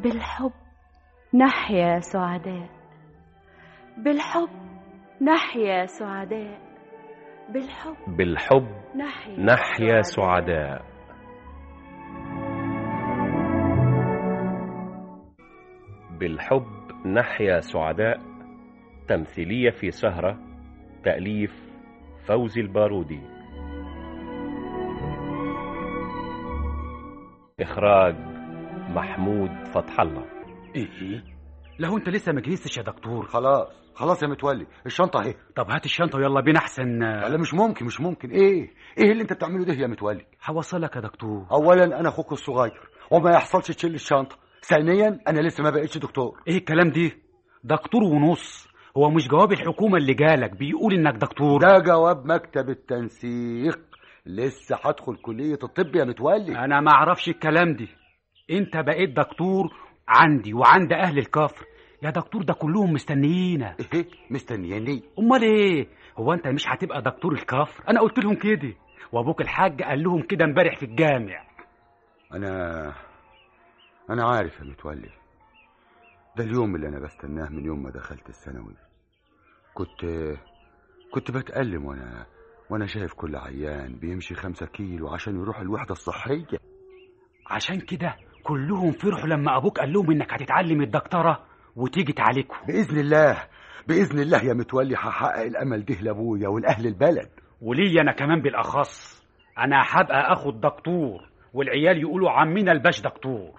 بالحب نحيا سعداء بالحب نحيا سعداء بالحب بالحب نحيا, نحيا سعداء بالحب نحيا سعداء تمثيلية في سهرة تأليف فوزي البارودي إخراج محمود فتح الله ايه لو انت لسه ما جهزتش يا دكتور خلاص خلاص يا متولي الشنطه اهي طب هات الشنطه ويلا بينا احسن لا مش ممكن مش ممكن ايه ايه اللي انت بتعمله ده يا متولي هوصلك يا دكتور اولا انا اخوك الصغير وما يحصلش تشيل الشنطه ثانيا انا لسه ما بقتش دكتور ايه الكلام دي دكتور ونص هو مش جواب الحكومه اللي جالك بيقول انك دكتور ده جواب مكتب التنسيق لسه هدخل كليه الطب يا متولي انا ما اعرفش الكلام دي انت بقيت دكتور عندي وعند اهل الكفر يا دكتور ده كلهم مستنيينك ايه مستنياني امال ايه هو انت مش هتبقى دكتور الكفر انا قلت لهم كده وابوك الحاج قال لهم كده امبارح في الجامع انا انا عارف يا متولي ده اليوم اللي انا بستناه من يوم ما دخلت الثانوي كنت كنت بتألم وانا وانا شايف كل عيان بيمشي خمسة كيلو عشان يروح الوحدة الصحية عشان كده كلهم فرحوا لما ابوك قال لهم انك هتتعلم الدكتوره وتيجي تعالجهم بإذن الله بإذن الله يا متولي هحقق الأمل ده لأبويا ولأهل البلد ولي انا كمان بالاخص انا هبقى اخد دكتور والعيال يقولوا عمنا الباش دكتور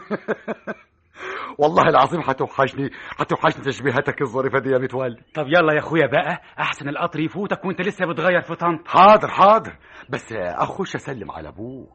والله العظيم هتوحشني هتوحشني تشبيهاتك الظريفة دي يا متولي طب يلا يا اخويا بقى احسن القطر يفوتك وانت لسه بتغير في طنط حاضر حاضر بس أخش أسلم على أبوك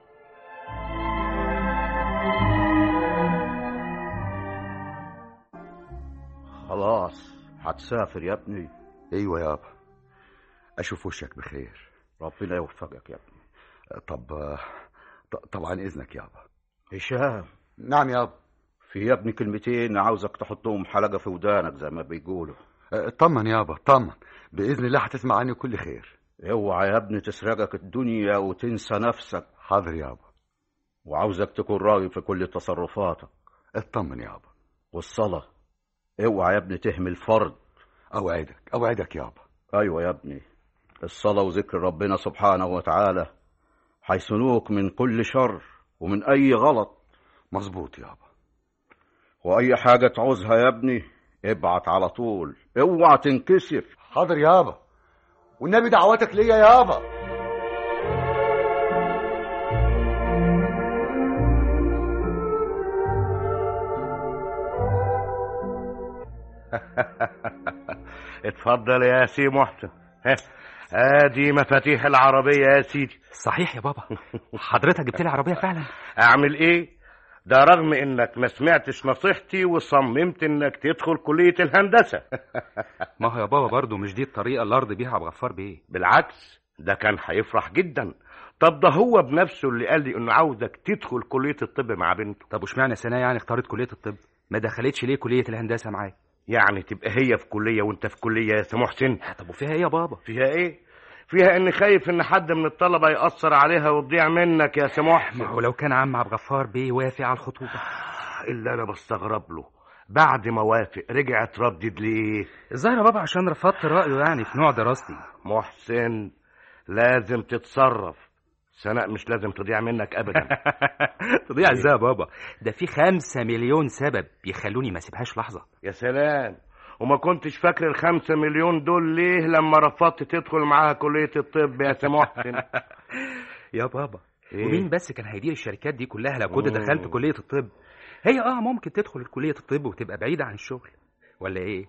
خلاص هتسافر يا ابني أيوة يابا أشوف وشك بخير ربنا يوفقك يا ابني طب ط- طبعا إذنك يابا هشام نعم يابا في يا ابني كلمتين عاوزك تحطهم حلقة في ودانك زي ما بيقولوا اطمن يابا اطمن بإذن الله هتسمع عني كل خير اوعى يا ابني تسرقك الدنيا وتنسى نفسك حاضر يابا وعاوزك تكون راغب في كل تصرفاتك اطمن يابا والصلاة اوعى يا ابني تهمل فرض أوعدك أوعدك يابا ايوه يا ابني الصلاة وذكر ربنا سبحانه وتعالى هيصنوك من كل شر ومن اي غلط مظبوط يابا واي حاجة تعوزها يا ابني ابعت على طول اوعى تنكسف حاضر يابا والنبي دعواتك ليا يابا اتفضل يا سي محسن ها، ادي مفاتيح العربية يا سيدي صحيح يا بابا حضرتك جبت لي عربيه فعلا اعمل ايه ده رغم انك ما سمعتش نصيحتي وصممت انك تدخل كلية الهندسة ما هو يا بابا برضه مش دي الطريقه اللي ارضي بيها بغفار بيه بالعكس ده كان هيفرح جدا طب ده هو بنفسه اللي قال لي انه عاوزك تدخل كلية الطب مع بنته طب واشمعنى سنه يعني اختارت كليه الطب ما دخلتش ليه كليه الهندسه معايا يعني تبقى هي في كلية وانت في كلية يا سي محسن طب وفيها ايه يا بابا فيها ايه فيها اني خايف ان حد من الطلبة يأثر عليها وتضيع منك يا سي محسن ما هو لو كان عم عبد الغفار بيه وافق على الخطوبه اللي انا بستغرب له بعد ما وافق رجع تردد ليه الظاهر يا بابا عشان رفضت رايه يعني في نوع دراستي محسن لازم تتصرف سناء مش لازم تضيع منك ابدا تضيع ازاي يا بابا ده في خمسة مليون سبب يخلوني ما اسيبهاش لحظه يا سلام وما كنتش فاكر الخمسة مليون دول ليه لما رفضت تدخل معاها كلية الطب يا سي محسن يا بابا إيه؟ ومين بس كان هيدير الشركات دي كلها لو كنت مم. دخلت كليه الطب هي اه ممكن تدخل كليه الطب وتبقى بعيده عن الشغل ولا ايه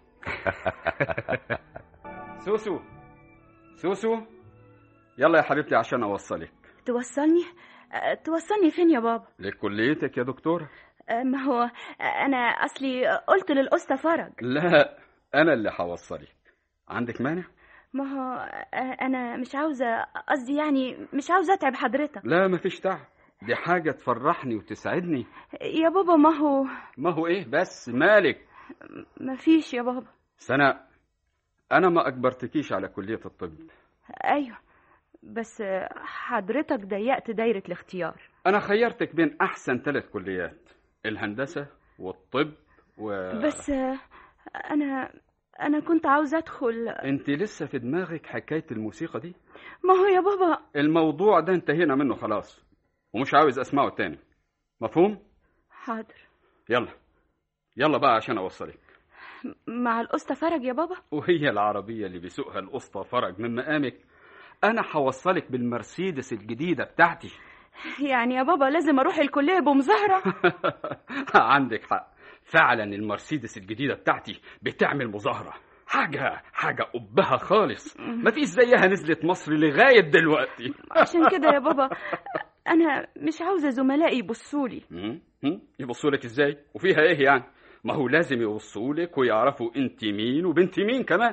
سوسو سوسو يلا يا حبيبتي عشان اوصلك توصلني أه، توصلني فين يا بابا لكليتك يا دكتورة أه، ما هو أه، انا اصلي قلت للأسطى فرج لا انا اللي هوصلك عندك مانع ما هو أه، انا مش عاوزه قصدي يعني مش عاوزه اتعب حضرتك لا مفيش تعب دي حاجة تفرحني وتسعدني يا بابا ما هو ما هو ايه بس مالك ما فيش يا بابا سناء انا ما اجبرتكيش على كلية الطب ايوه بس حضرتك ضيقت دايره الاختيار انا خيرتك بين احسن ثلاث كليات الهندسة والطب و بس آه، انا انا كنت عاوزة ادخل انت لسه في دماغك حكاية الموسيقى دي ما هو يا بابا الموضوع ده انتهينا منه خلاص ومش عاوز اسمعه تاني مفهوم حاضر يلا يلا بقى عشان اوصلك مع القسطى فرج يا بابا وهي العربية اللي بيسوقها القسطى فرج من مقامك انا هوصلك بالمرسيدس الجديدة بتاعتي يعني يا بابا لازم اروح الكلية بمظاهرة عندك حق فعلا المرسيدس الجديدة بتاعتي بتعمل مظاهرة حاجة حاجة قبها خالص مفيش زيها نزلت مصر لغاية دلوقتي عشان كده يا بابا انا مش عاوزة زملائي يبصولي هم؟ هم؟ يبصوا لك ازاي وفيها ايه يعني ما هو لازم يبصوا لك ويعرفوا انت مين وبنت مين كمان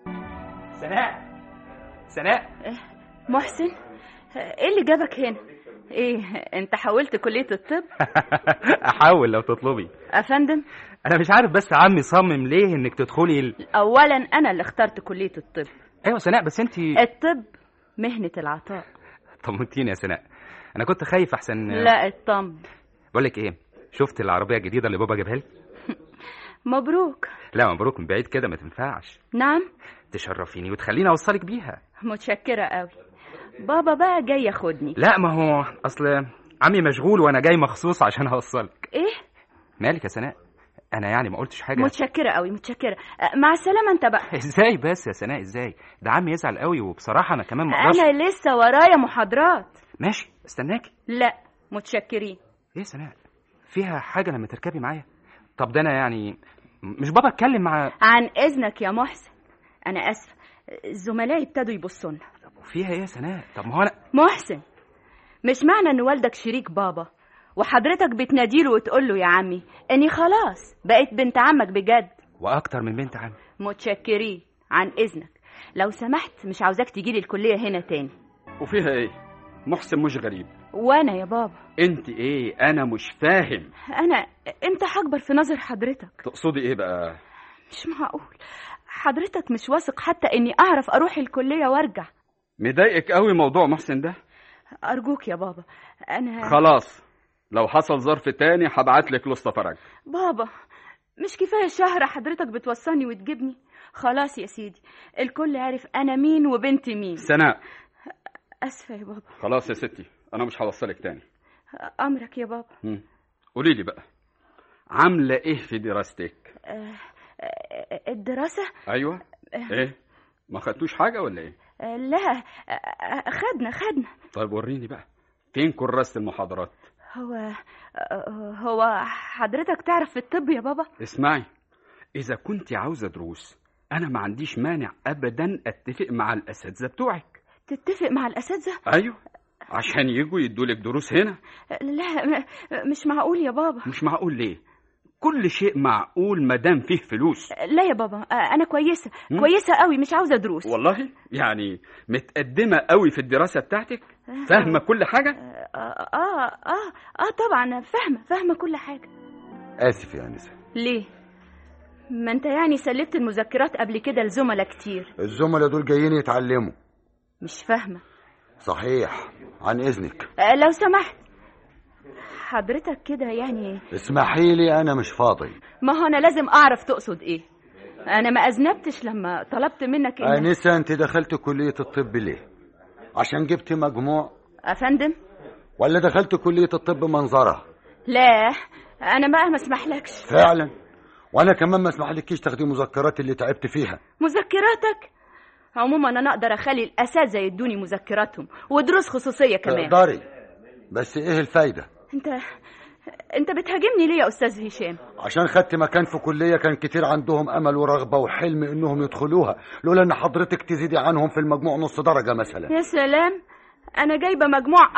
سناء سناء محسن ايه اللي جابك هنا ايه انت حاولت كلية الطب احاول لو تطلبي افندم انا مش عارف بس عمي صمم ليه انك تدخلي ال... اولا انا اللي اخترت كلية الطب ايوه سناء بس انت الطب مهنة العطاء طمنتيني يا سناء انا كنت خايف احسن لا اطمن بقول لك ايه شفت العربيه الجديده اللي بابا جابها لي مبروك لا مبروك من بعيد كده ما تنفعش نعم تشرفيني وتخليني اوصلك بيها متشكرة قوي بابا بقى جاي ياخدني لا ما هو اصل عمي مشغول وانا جاي مخصوص عشان اوصلك ايه مالك يا سناء انا يعني ما قلتش حاجه متشكرة قوي متشكرة أه، مع السلامة انت بقى ازاي بس يا سناء ازاي ده عمي يزعل قوي وبصراحه انا كمان ما اقدرش انا لسه ورايا محاضرات ماشي استناكي لا متشكرين ايه يا سناء فيها حاجه لما تركبي معايا طب ده انا يعني مش بابا اتكلم مع عن اذنك يا محسن انا اسفة زملائي ابتدوا يبصوا لنا فيها ايه يا سناء طب ما هو انا محسن مش معنى ان والدك شريك بابا وحضرتك بتناديله وتقول له يا عمي اني خلاص بقيت بنت عمك بجد واكتر من بنت عمي متشكرين عن اذنك لو سمحت مش عاوزاك تجيلي الكلية هنا تاني وفيها ايه محسن مش غريب وانا يا بابا انت ايه انا مش فاهم انا امتى هكبر في نظر حضرتك تقصدي ايه بقى مش معقول حضرتك مش واثق حتى اني اعرف اروح الكلية وارجع مضايقك قوي موضوع محسن ده ارجوك يا بابا انا خلاص لو حصل ظرف تاني هبعت لك لسطى فرج بابا مش كفاية شهر حضرتك بتوصلني وتجيبني خلاص يا سيدي الكل عارف انا مين وبنت مين سناء اسفة يا بابا خلاص يا ستي انا مش هوصلك تاني امرك يا بابا مم. قولي لي بقى عامله ايه في دراستك آه، آه، الدراسة ايوه ايه ما خدتوش حاجه ولا ايه آه، لا آه، آه، خدنا خدنا طيب وريني بقى فين كراسه المحاضرات هو آه، هو حضرتك تعرف في الطب يا بابا اسمعي اذا كنت عاوزه دروس انا ما عنديش مانع ابدا اتفق مع الاساتذه بتوعك تتفق مع الاساتذة ايوه عشان يجوا يدولك دروس هنا لا م- مش معقول يا بابا مش معقول ليه كل شيء معقول ما دام فيه فلوس لا يا بابا آه، انا كويسة مم. كويسة قوي مش عاوزة دروس والله يعني متقدمه قوي في الدراسه بتاعتك فاهمه كل حاجه آه آه آه آه طبعا فاهمة فاهمة كل حاجة اسف يا انسه ليه؟ ما انت يعني سلبت المذكرات قبل كده لزملاء كتير الزملاء دول جايين يتعلموا مش فاهمة صحيح عن اذنك آه لو سمحت حضرتك كده يعني اسمحي لي انا مش فاضي ما هو انا لازم اعرف تقصد ايه انا ما اذنبتش لما طلبت منك ان انسه انت دخلت كليه الطب ليه عشان جبت مجموع افندم ولا دخلت كليه الطب منظره لا انا بقى ما اسمحلكش فعلا وانا كمان ما اسمحلكيش تاخدي مذكرات اللي تعبت فيها مذكراتك عموما انا اقدر اخلي الاساتذه يدوني مذكراتهم ودروس خصوصيه كمان تقدري بس ايه الفايده انت انت بتهاجمني ليه يا استاذ هشام عشان خدت مكان في كلية كان كتير عندهم أمل ورغبة وحلم إنهم يدخلوها لولا إن حضرتك تزيدي عنهم في المجموع نص درجة مثلا يا سلام انا جايبه مجموع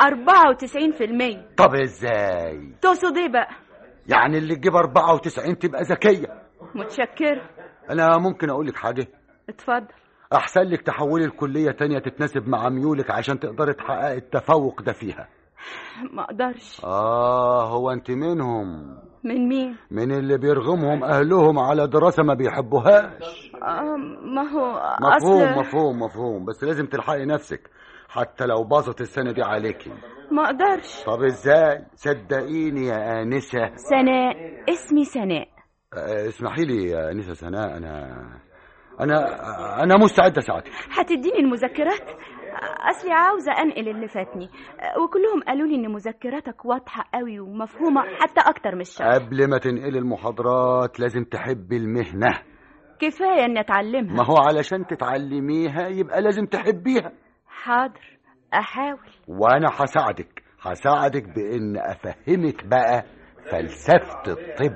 94% طب إزاي؟ تقصد ايه بقى يعني اللي تجيب 94 تبقى ذكية متشكر أنا ممكن أقول لك حاجة اتفضل أحسن لك تحولي لكلية تانية تتناسب مع ميولك عشان تقدري تحققي التفوق ده فيها ما اقدرش آه هو أنت منهم من مين من اللي بيرغمهم أهلهم على دراسة ما بيحبوهاش آه ما هو مفهوم اصل مفهوم مفهوم بس لازم تلحقي نفسك حتى لو باظت السنة دي عليكي ما اقدرش طب ازاي صدقيني يا آنسة سناء اسمي سناء آه، اسمحي لي يا آنسة سناء أنا أنا أنا مستعد أساعدك هتديني المذكرات اصلي عاوزه انقل اللي فاتني وكلهم قالوا لي ان مذكراتك واضحه قوي ومفهومه حتى اكتر من الشرح قبل ما تنقلي المحاضرات لازم تحبي المهنة كفايه اني اتعلمها ما هو علشان تتعلميها يبقى لازم تحبيها حاضر احاول وأنا هساعدك هساعدك بإن أفهمك بقى فلسفة الطب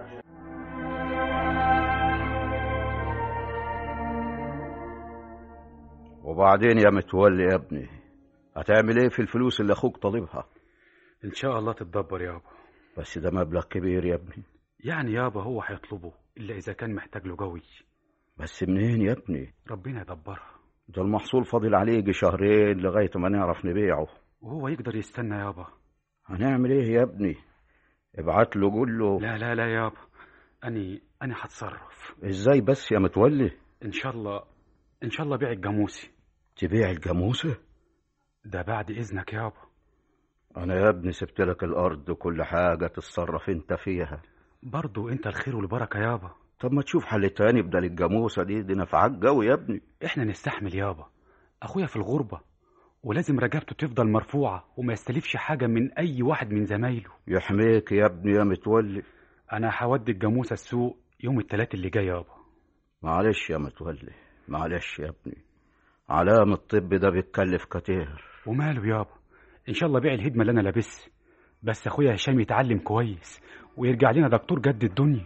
وبعدين يا متولي يا ابني هتعمل ايه في الفلوس اللي اخوك طالبها ان شاء الله تتدبر يابا بس ده مبلغ كبير يا ابني يعني يابا هو هيطلبه الا اذا كان محتاج له قوي بس منين يا ابني ربنا يدبرها ده المحصول فاضل عليه يجي شهرين لغاية ما نعرف نبيعه وهو يقدر يستنى يابا هنعمل ايه يا ابني ابعت له قول له لا لا لا يابا اني انا هتصرف ازاي بس يا متولي ان شاء الله ان شاء الله بيع الجاموسي تبيع الجاموسة ده بعد اذنك يابا انا يا ابني سبت لك الارض وكل حاجة تتصرف انت فيها برضو انت الخير والبركه يابا طب ما تشوف حل تاني بدل الجاموسة دي دي نفعك قوي يا ابني احنا نستحمل يابا اخويا في الغربه ولازم رجبته تفضل مرفوعه وما يستلفش حاجه من اي واحد من زمايله يحميك يا ابني يا متولي انا هودي الجاموسه السوق يوم التلات اللي جاي يابا معلش يا متولي معلش يا ابني علام الطب ده بيتكلف كتير وماله يابا ان شاء الله بيع الهدمه اللي انا لابسها بس اخويا هشام يتعلم كويس ويرجع لنا دكتور جد الدنيا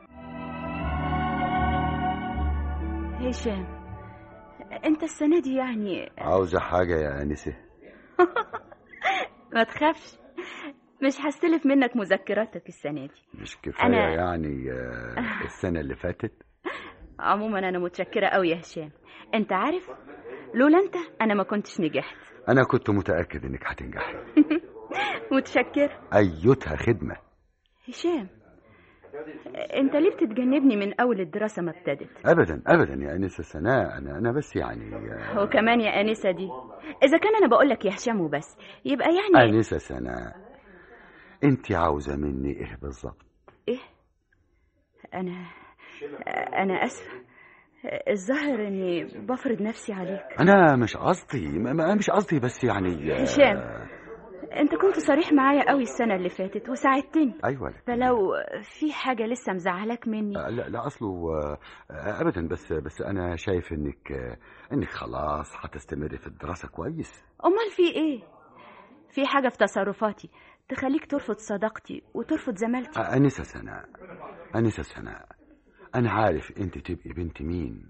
هشام انت السنه دي يعني عاوزة حاجة يا آنسة ما تخافش مش هستلف منك مذكراتك السنه دي مش كفاية أنا- يعني آه، السنة اللي فاتت عموما انا متشكره قوي يا هشام انت عارف لولا انت انا ما كنتش نجحت أنا كنت متأكد إنك هتنجحي متشكره أيتها خدمة هشام انت ليه بتتجنبني من اول الدراسه ما ابتدت أبدا أبدا يا أنسة سناء أنا أنا بس يعني آه، وكمان يا انسه دي اذا كان انا بقول لك يا هشام وبس يبقى يعني أنسة سناء أنت عاوزة مني إيه بالظبط ايه انا انا اسفه الظاهر اني بفرض نفسي عليك أنا مش قصدي ما- ما- مش قصدي بس يعني آه، هشام انت كنت صريح معايا قوي السنه اللي فاتت وساعدتني أيوة لكن- فلو في حاجه لسه مزعلاك مني آه، لا لا أصله آه، آه، أبدا بس بس أنا شايف إنك آه، إنك خلاص هتستمري في الدراسة كويس امال في ايه في حاجه في تصرفاتي تخليك ترفض صداقتي وترفض زمالتي آه، أنسة سناء أنسة سناء أنا عارف أنت تبقي بنت مين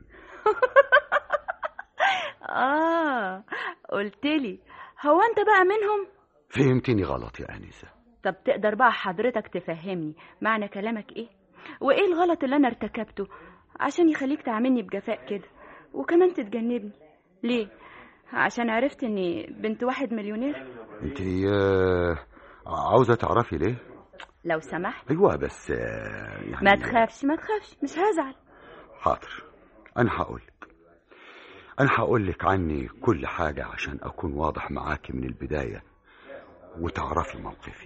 اه قلت لي هو انت بقى منهم فهمتني غلط يا أنسة طب تقدر بقى حضرتك تفهمني معنى كلامك ايه وايه الغلط اللي انا ارتكبته عشان يخليك تعاملني بجفاء كده وكمان تتجنبني ليه عشان عرفت اني بنت واحد مليونير أنت آه، عاوزة تعرفي ليه لو سمحت أيوة بس آه، يعني ما تخافش ما تخافش مش هزعل حاضر أنا هقولك أنا هقولك عني كل حاجة عشان أكون واضح معاكي من البداية وتعرفي موقفي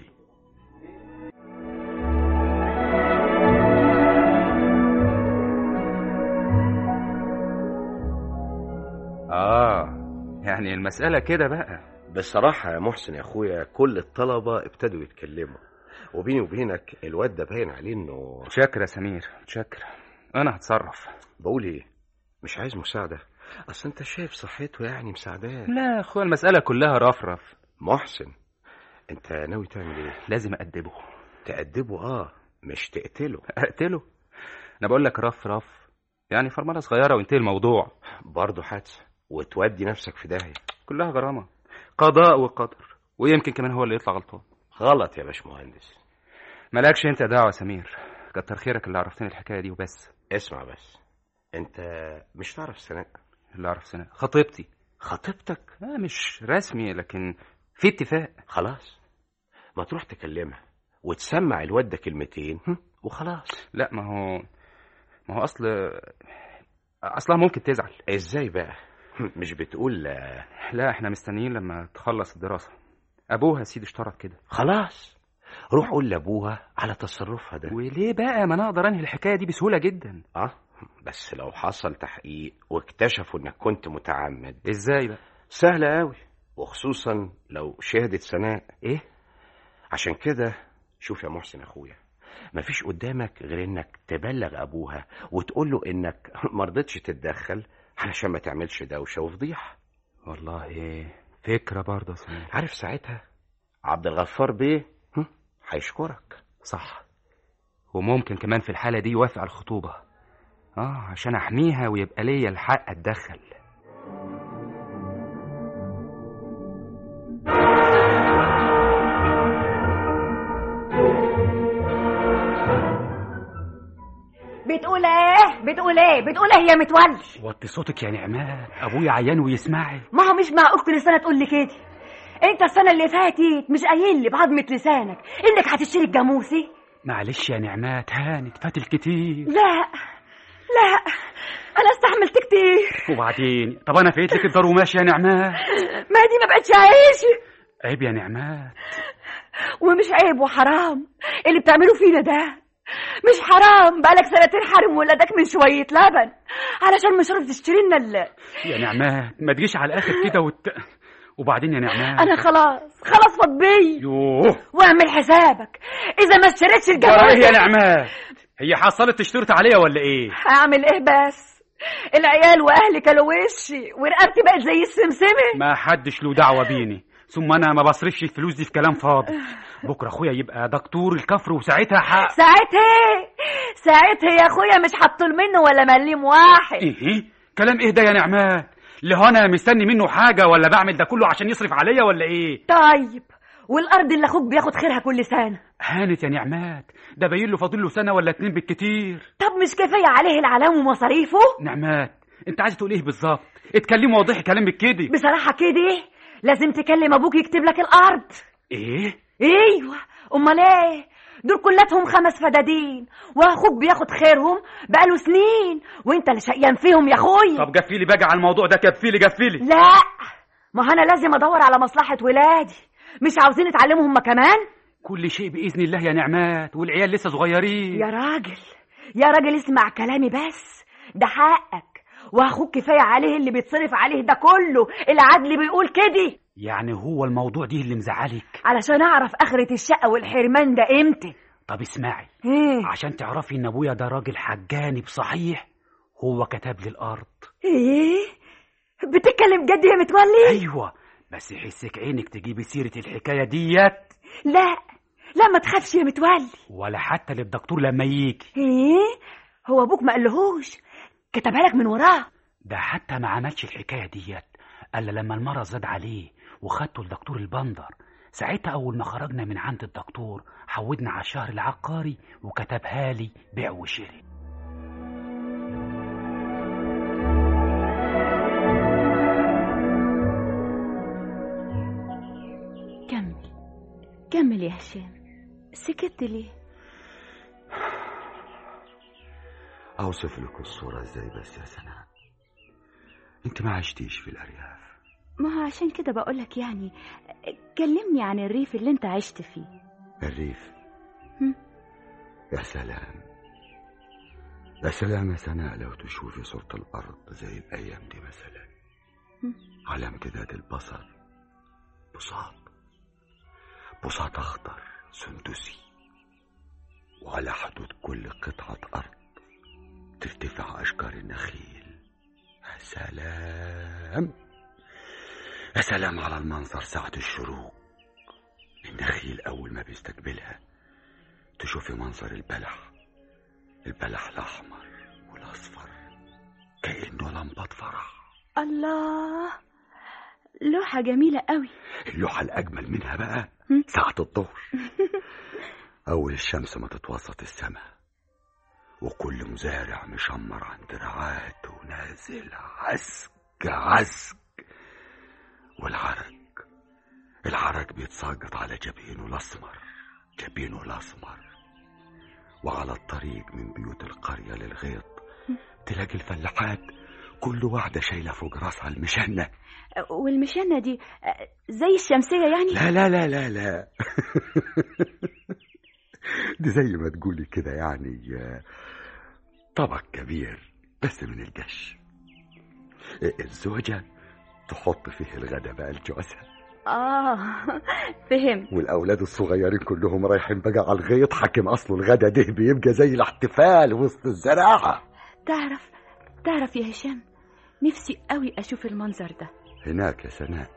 اه يعني المسألة كده بقى بصراحة يا محسن يا أخويا كل الطلبة ابتدوا يتكلموا وبيني وبينك الواد ده باين عليه إنه شكرا يا سمير شكرا انا هتصرف بقول إيه مش عايز مساعدة أصل أنت شايف صحته يعني مساعداه لا يا اخويا المسألة كلها رفرف محسن أنت ناوي تعمل إيه؟ لازم أأدبه تأدبه آه مش تقتله أقتله أنا بقول لك رف رف يعني فرملة صغيرة وينتهي الموضوع برضه حادثة وتودي نفسك في داهية كلها غرامة قضاء وقدر ويمكن كمان هو اللي يطلع غلطان غلط يا باشمهندس مالكش انت دعوة يا سمير كتر خيرك اللي عرفتني الحكاية دي وبس اسمع بس أنت مش تعرف سناء اللي عرف سنة خطيبتي خطيبتك آه مش رسمي لكن في اتفاق خلاص ما تروح تكلمها وتسمع الواد ده كلمتين هم، وخلاص لا ما هو ما هو اصل اصلها ممكن تزعل ازاي بقى مش بتقول آه، لا احنا مستنيين لما تخلص الدراسة ابوها سيدي اشترط كده خلاص روح قول لابوها على تصرفها ده وليه بقى ما انا اقدر انهي الحكاية دي بسهولة جدا اه بس لو حصل تحقيق واكتشفوا انك كنت متعمد ازاي بقى سهلة قوي وخصوصا لو شهدت سناء ايه عشان كده شوف يا محسن اخويا مفيش قدامك غير انك تبلغ ابوها وتقول له انك مرضتش تتدخل علشان ما تعملش دوشه وفضيحه والله ايه فكرة برضه يا سمير عارف ساعتها عبد الغفار بيه هم، هيشكرك صح وممكن كمان في الحالة دي يوافق على الخطوبة اه عشان احميها ويبقى ليا الحق اتدخل بتقول ايه بتقول ايه بتقول ايه يا متولي وطي صوتك يا نعمات ابويا عيان ويسمعي ما هو مش معقول كل سنه تقول لي كده انت السنه اللي فاتت مش قايل لي بعضمه لسانك انك هتشتري الجاموسي معلش يا نعمات هانت فات الكتير لا لا انا استحملت كتير وبعدين طب انا فايت لك الدار وماشي يا نعمات ما دي ما بقتش عيشي عيب يا نعمات ومش عيب وحرام اللي بتعمله فينا ده مش حرام بقالك سنتين حارم ولادك من شوية لبن علشان مش راضي تشتري لنا ال- يا نعمات ما تجيش على الاخر كده وت... وبعدين يا نعمات انا خلاص خلاص فضبي يوه واعمل حسابك اذا ما اشتريتش جرى ايه يا الجاموسة نعمات هي حصلت تشترط عليا ولا ايه هعمل ايه بس العيال واهلي كلوا وشي ورقبتي بقت زي السمسمه ما حدش له دعوه بيني ثم انا ما بصرفش الفلوس دي في كلام فاضي بكره اخويا يبقى دكتور الكفر وساعتها حق ساعتها ساعتها يا اخويا مش هطول منه ولا مليم واحد ايه كلام ايه ده يا نعمات اللي هو انا مستني منه حاجه ولا بعمل ده كله عشان يصرف عليا ولا ايه طيب والارض اللي اخوك بياخد خيرها كل سنه هانت يا نعمات ده باين له فاضل له سنه ولا اتنين بالكتير طب مش كفايه عليه العلام ومصاريفه نعمات انت عايز تقول ايه بالظبط اتكلمي وضحي كلامك كده بصراحه كده لازم تكلم ابوك يكتب لك الارض ايه ايوه امال ايه دول كلاتهم خمس فدادين واخوك بياخد خيرهم بقاله سنين وانت اللي شقيان فيهم يا اخويا طب جفيلي بقى على الموضوع ده كفيلي جفيلي لا ما انا لازم ادور على مصلحه ولادي مش عاوزين يتعلموا هما كمان كل شيء باذن الله يا نعمات والعيال لسه صغيرين يا راجل يا راجل اسمع كلامي بس ده حقك واخوك كفايه عليه اللي بيتصرف عليه ده كله العدل بيقول كده يعني هو الموضوع دي اللي مزعلك علشان اعرف اخره الشقه والحرمان ده امتى طب اسمعي ايه عشان تعرفي ان ابويا ده راجل حجاني بصحيح هو كتب لي الارض ايه بتتكلم جد يا متولي ايوه بس يحسك عينك تجيبي سيره الحكايه ديت لا لا ما تخافش يا متولي ولا حتى للدكتور لما يجي ايه هو ابوك ما قالهوش كتبها لك من وراه ده حتى ما عملش الحكايه ديت الا لما المرض زاد عليه وخدته لدكتور البندر ساعتها اول ما خرجنا من عند الدكتور حودنا على الشهر العقاري وكتبها لي بيع وشراء كمل كمل يا هشام سكت ليه اوصف لك الصورة ازاي بس يا سناء انت ما عشتيش في الارياف ما هو عشان كده بقولك يعني كلمني عن الريف اللي انت عشت فيه الريف هم؟ يا سلام يا سلام يا سناء لو تشوفي صورة الأرض زي الأيام دي مثلا هم؟ على امتداد البصر بساط بساط أخضر سندسي وعلى حدود كل قطعة أرض ترتفع أشجار النخيل يا سلام يا سلام على المنظر ساعة الشروق النخيل أول ما بيستقبلها تشوفي منظر البلح البلح الأحمر والأصفر كأنه لمبة فرح الله لوحة جميلة قوي اللوحة الأجمل منها بقى هم؟ ساعة الظهر أول الشمس ما تتوسط السماء وكل مزارع مشمر عن دراعاته ونازل عسك عسك والعرق العرق بيتساقط على جبينه الأسمر جبينه الأسمر وعلى الطريق من بيوت القرية للغيط تلاقي الفلاحات كل واحدة شايلة فوق راسها المشنة والمشنة دي آه، زي الشمسية يعني لا لا لا لا لا دي زي ما تقولي كده يعني آه، طبق كبير بس من القش الزوجة تحط فيه الغدا بقى لجوزها اه فهم والأولاد الصغيرين كلهم رايحين بقى على الغيط حاكم أصله الغدا ده بيبقى زي الاحتفال وسط الزراعة تعرف تعرف يا هشام نفسي قوي اشوف المنظر ده هناك يا سناء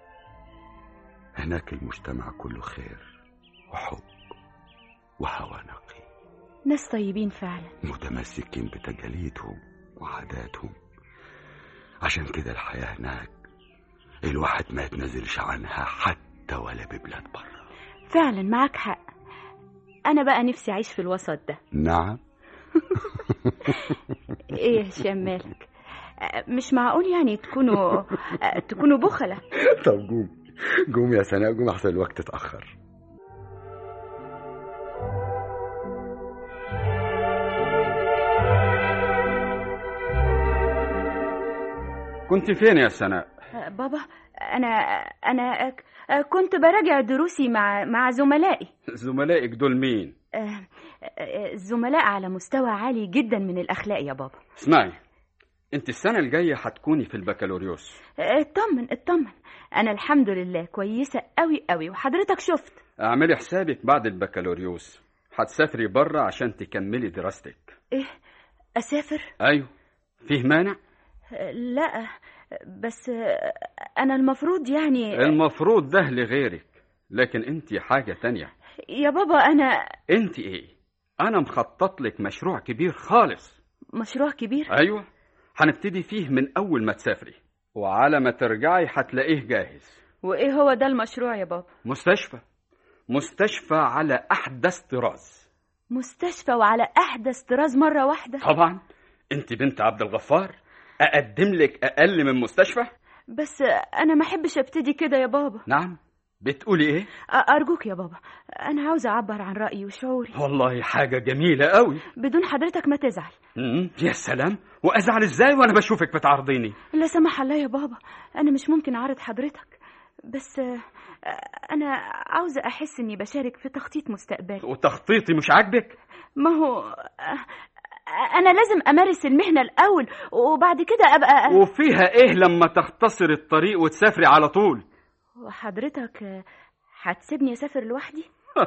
هناك المجتمع كله خير وحب وهوى نقي ناس طيبين فعلا متمسكين بتقاليدهم وعاداتهم عشان كده الحياة هناك الواحد ما يتنزلش عنها حتى ولا ببلاد بره فعلا معاك حق انا بقى نفسي اعيش في الوسط ده نعم ايه يا هشام مالك آه، مش معقول يعني تكونوا آه، تكونوا بخلة طب قوم قوم يا سناء قوم احسن الوقت اتأخر كنت فين يا سناء آه، بابا انا انا آه، كنت براجع دروسي مع مع زملائي زملائك دول مين آه، آه، الزملاء على مستوى عالي جدا من الاخلاق يا بابا اسمعي انت السنة الجاية هتكوني في البكالوريوس آه، اطمن اطمن انا الحمد لله كويسه قوي قوي وحضرتك شفت اعملي حسابك بعد البكالوريوس هتسافري بره عشان تكملي دراستك ايه اسافر ايوه فيه مانع آه، لا بس آه، انا المفروض يعني المفروض ده لغيرك لكن انت حاجة تانية يا بابا انا انت ايه انا مخطط لك مشروع كبير خالص مشروع كبير ايوه هنبتدي فيه من اول ما تسافري وعلى ما ترجعي هتلاقيه جاهز وايه هو ده المشروع يا بابا مستشفى مستشفى على احدث طراز مستشفى وعلى احدث طراز مره واحده طبعا انت بنت عبد الغفار اقدم لك اقل من مستشفى بس انا ما احبش ابتدي كده يا بابا نعم بتقولي ايه أ- ارجوك يا بابا انا عاوزه اعبر عن رايي وشعوري والله حاجة جميلة قوي بدون حضرتك ما تزعل مم، يا سلام وازعل ازاي وانا بشوفك بتعرضيني لا سمح الله يا بابا انا مش ممكن اعرض حضرتك بس آه، انا عاوزه احس اني بشارك في تخطيط مستقبلي وتخطيطي مش عاجبك ما هو آه، انا لازم امارس المهنه الاول وبعد كده ابقى وفيها ايه لما تختصر الطريق وتسافري على طول وحضرتك آه، هتسيبني اسافر لوحدي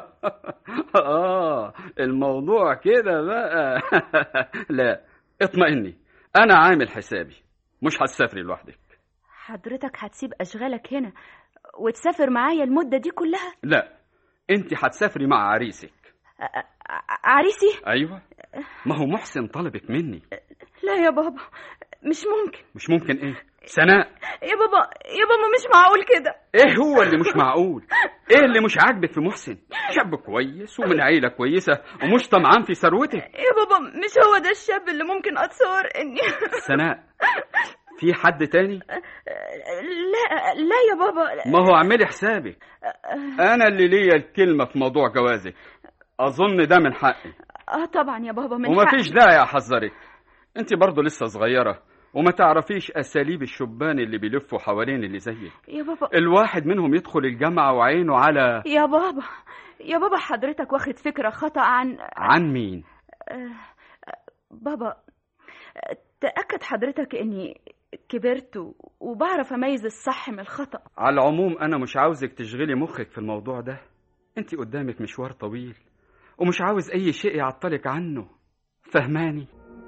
اه الموضوع كده بقى لا اطمئني انا عامل حسابي مش هتسافري لوحدك حضرتك هتسيب اشغالك هنا وتسافر معايا المده دي كلها لا انت هتسافري مع عريسك ع- عريسي ايوه ما هو محسن طلبك مني لا يا بابا مش ممكن مش ممكن ايه سناء يا بابا يا بابا مش معقول كده ايه هو اللي مش معقول ايه اللي مش عاجبك في محسن شاب كويس ومن عيله كويسه ومش طمعان في ثروتك يا بابا مش هو ده الشاب اللي ممكن اتصور اني سناء في حد تاني لا لا يا بابا ما هو اعملي حسابك انا اللي ليا الكلمه في موضوع جوازك اظن ده من حقي اه طبعا يا بابا من ومفيش حقي. داعي احذرك انت برضه لسه صغيره وما تعرفيش اساليب الشبان اللي بيلفوا حوالين اللي زيك يا بابا الواحد منهم يدخل الجامعه وعينه على يا بابا يا بابا حضرتك واخد فكرة خطأ عن عن مين آه، بابا آه، تأكد حضرتك إني كبرت و- وبعرف أميز الصح من الخطأ على العموم انا مش عاوزك تشغلي مخك في الموضوع ده انت قدامك مشوار طويل ومش عاوز اي شيء يعطلك عنه فهماني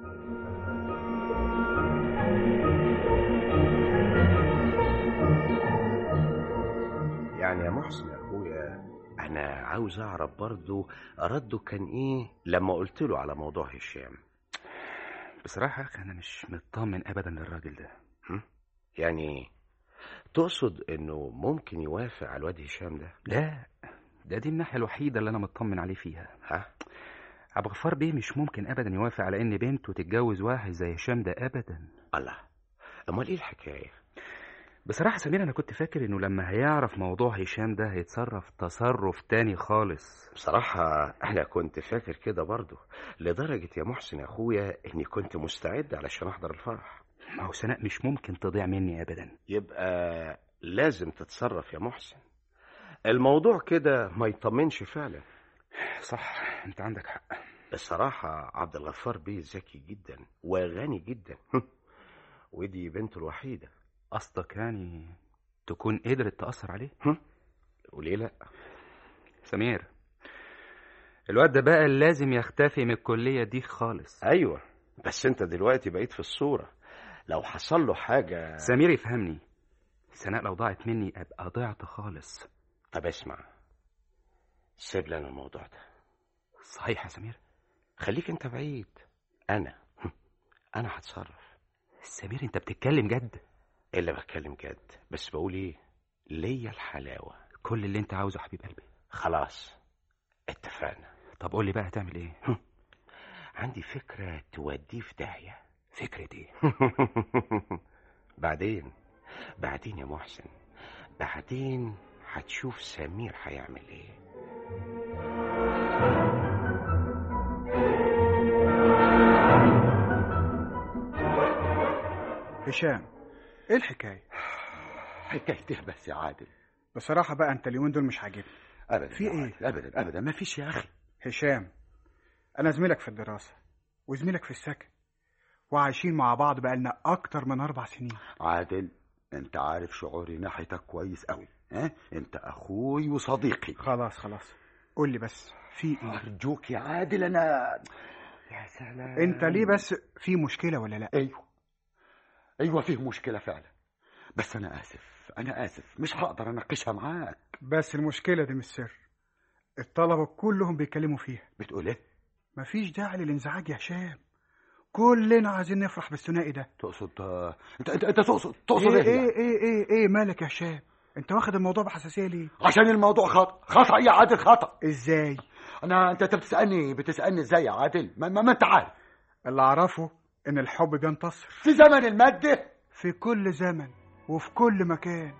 يعني يا محسن يا اخويا انا عاوز اعرف برضو رده كان ايه لما قلت له على موضوع هشام بصراحة يا أخي أنا مش مطمن أبدا للراجل ده يعني تقصد انه ممكن يوافق على الواد هشام ده لا ده دي الناحية الوحيدة اللي أنا مطمن عليه فيها ها عبد الغفار بيه مش ممكن أبدا يوافق على إن بنته تتجوز واحد زي هشام ده أبدا الله امال ايه الحكايه بصراحة سمير أنا كنت فاكر إنه لما هيعرف موضوع هشام ده هيتصرف تصرف تاني خالص بصراحة أنا كنت فاكر كده برضه لدرجة يا محسن يا أخويا إني كنت مستعد علشان أحضر الفرح ما هو سناء مش ممكن تضيع مني أبدا يبقى لازم تتصرف يا محسن الموضوع كده ما يطمنش فعلا صح أنت عندك حق الصراحة عبد الغفار بيه ذكي جدا وغني جدا ودي بنته الوحيدة قصدك يعني تكون قدرت تأثر عليه وليه لأ سمير الواد ده بقى لازم يختفي من الكلية دي خالص أيوة بس أنت دلوقتي بقيت في الصورة لو حصل له حاجة سمير يفهمني سناء لو ضاعت مني أبقى ضعت خالص طب اسمع سيب لنا الموضوع ده صحيح يا سمير خليك انت بعيد انا انا هتصرف سمير انت بتتكلم جد الا بتكلم جد بس بقول ايه ليا الحلاوه كل اللي انت عاوزه حبيب قلبي خلاص اتفقنا طب قول لي بقى هتعمل ايه عندي فكره توديه في داهيه فكرة ايه بعدين بعدين يا محسن بعدين هتشوف سمير هيعمل ايه هشام ايه الحكايه حكايته بس يا عادل بصراحه بقى انت اليومين دول مش عاجبني ابدا في يا إيه؟ عادل، ابدا ابدا ما فيش يا اخي هشام انا زميلك في الدراسه وزميلك في السكن وعايشين مع بعض بقالنا اكتر من اربع سنين عادل انت عارف شعوري ناحيتك كويس قوي ها انت اخوي وصديقي خلاص خلاص قول لي بس في ايه ارجوك يا عادل انا يا سلام انت ليه بس في مشكله ولا لا ايوه ايوه فيه مشكله فعلا بس انا اسف انا اسف مش هقدر اناقشها معاك بس المشكله دي مش سر الطلبه كلهم بيتكلموا فيها بتقول ايه مفيش داعي للانزعاج يا هشام كلنا عايزين نفرح بالثنائي ده تقصد آه، انت انت انت تقصد تقصد ايه ايه, ايه يعني؟ ايه ايه ايه مالك يا هشام انت واخد الموضوع بحساسيه ليه عشان الموضوع خطا خطا يا عادل خطا ازاي انا انت انت بتسالني بتسالني ازاي يا عادل ما, ما, ما انت عارف اللي اعرفه ان الحب بينتصر في زمن الماده في كل زمن وفي كل مكان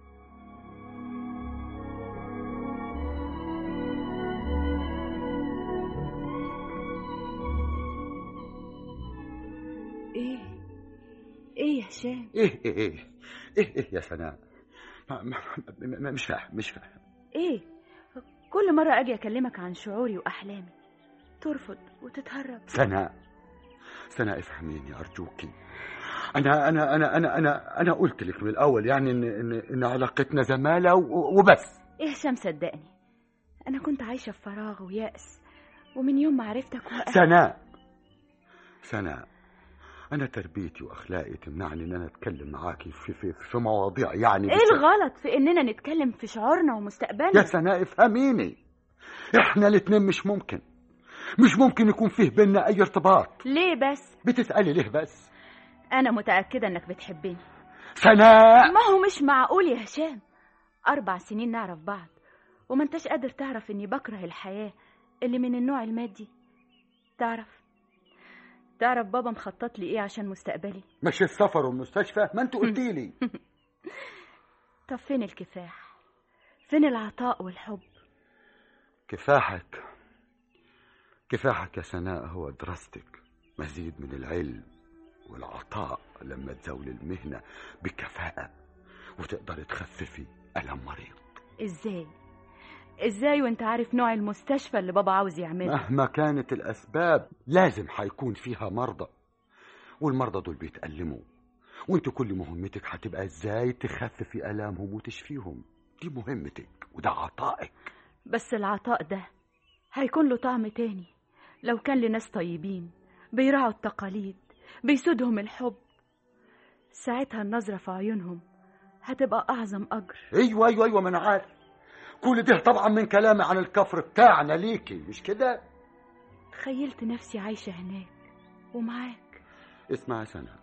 ايه ايه يا هشام ايه ايه ايه ايه ايه يا سناء ما- ما- ما- مش فاهم مش فاهم ايه كل مرة اجي اكلمك عن شعوري واحلامي ترفض وتتهرب سناء سناء افهميني ارجوكي انا انا انا انا انا انا قلت لك من الاول يعني ان ان, إن علاقتنا زماله و- وبس ايه هشام صدقني انا كنت عايشة في فراغ ويأس ومن يوم ما عرفتك وقفت سناء سناء أنا تربيتي وأخلاقي تمنعني إن أنا أتكلم معاكي في في في مواضيع يعني ايه بت- الغلط في اننا نتكلم في شعورنا يا ومستقبلنا سناء افهميني إحنا الاتنين مش ممكن مش ممكن يكون فيه بينا أي ارتباط ليه بس بتسألي ليه بس انا متأكدة انك بتحبني سناء ما هو مش معقول يا هشام أربع سنين نعرف بعض وما انتش قادر تعرف إني بكره الحياة اللي من النوع المادي تعرف تعرف بابا مخطط لي إيه عشان مستقبلي مش السفر والمستشفى ما أنت قلتي لي طب فين الكفاح فين العطاء والحب كفاحك كفاحك يا سناء هو دراستك مزيد من العلم والعطاء لما تزاول المهنة بكفاءة وتقدر تخففي ألم مريض إزاي إزاي وانت عارف نوع المستشفى اللي بابا عاوز يعمله مهما كانت الأسباب لازم هيكون فيها مرضى والمرضى دول بيتألموا وانت كل مهمتك هتبقى ازاي تخففي ألامهم وتشفيهم دي مهمتك وده عطائك بس العطاء ده هيكون له طعم تاني لو كان لناس طيبين بيراعوا التقاليد بيسودهم الحب ساعتها النظرة في عيونهم هتبقى أعظم أجر ايوه ايوه ايوه ما انا عارف كل ده طبعا من كلامي عن الكفر بتاعنا ليكي مش كده تخيلت نفسي عايشة هناك ومعاك اسمع يا سناء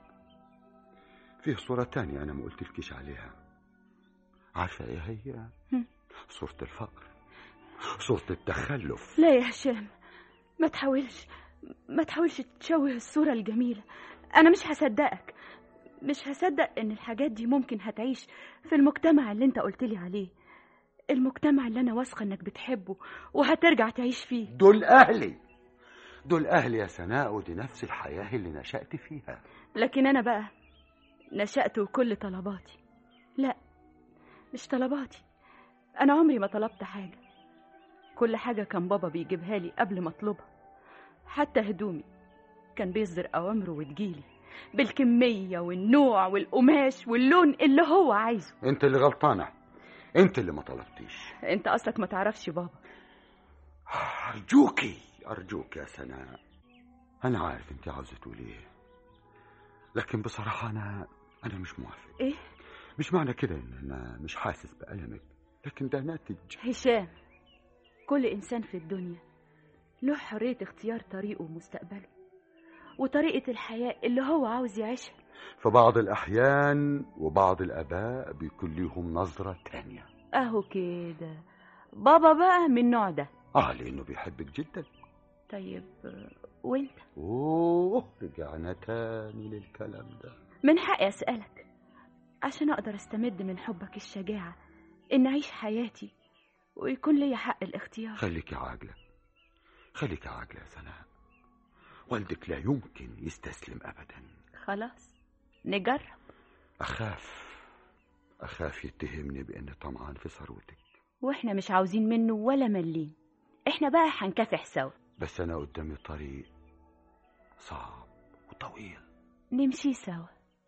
فيه صورة تانية أنا ما قلتلكيش عليها عارفة إيه هي؟ هم. صورة الفقر صورة التخلف لا يا هشام ما تحاولش ما تحاولش تشوه الصورة الجميلة أنا مش هصدقك مش هصدق ان الحاجات دي ممكن هتعيش في المجتمع اللي انت قلتلي عليه المجتمع اللي انا واثقه انك بتحبه وهترجع تعيش فيه دول أهلي دول أهلي يا سناء ودي نفس الحياة اللي نشأت فيها لكن انا بقى نشأت وكل طلباتي لا مش طلباتي انا عمري ما طلبت حاجه كل حاجه كان بابا بيجيبها لي قبل ما اطلبها حتى هدومي كان بيصدر اوامره وتجيلي بالكميه والنوع والقماش واللون اللي هو عايزه أنت اللي غلطانة أنت اللي ما طلبتيش انت اصلك ما تعرفش بابا أرجوكي أرجوك يا سناء أنا عارف أنت عاوزة تقولي إيه لكن بصراحة أنا أنا مش موافق ايه مش معنى كده إن أنا مش حاسس بألمك لكن ده ناتج هشام كل انسان في الدنيا له حريه اختيار طريقه ومستقبله وطريقه الحياه اللي هو عاوز يعيشها في بعض الأحيان وبعض الآباء بيكون ليهم نظرة تانية اهو كده بابا بقى من النوع ده آه لأنه بيحبك جدا طيب آه، وانت أوه رجعنا تاني للكلام ده من حقي اسالك عشان اقدر استمد من حبك الشجاعه ان اعيش حياتي ويكون لي حق الاختيار خليكي عاجلة خليكي عاجلة يا سناء والدك لا يمكن يستسلم أبدا خلاص نجرب أخاف أخاف يتهمني بإني طمعان في ثروتك واحنا مش عاوزين منه ولا مليم احنا بقى هنكافح سوا بس أنا قدامي طريق صعب وطويل نمشي سوا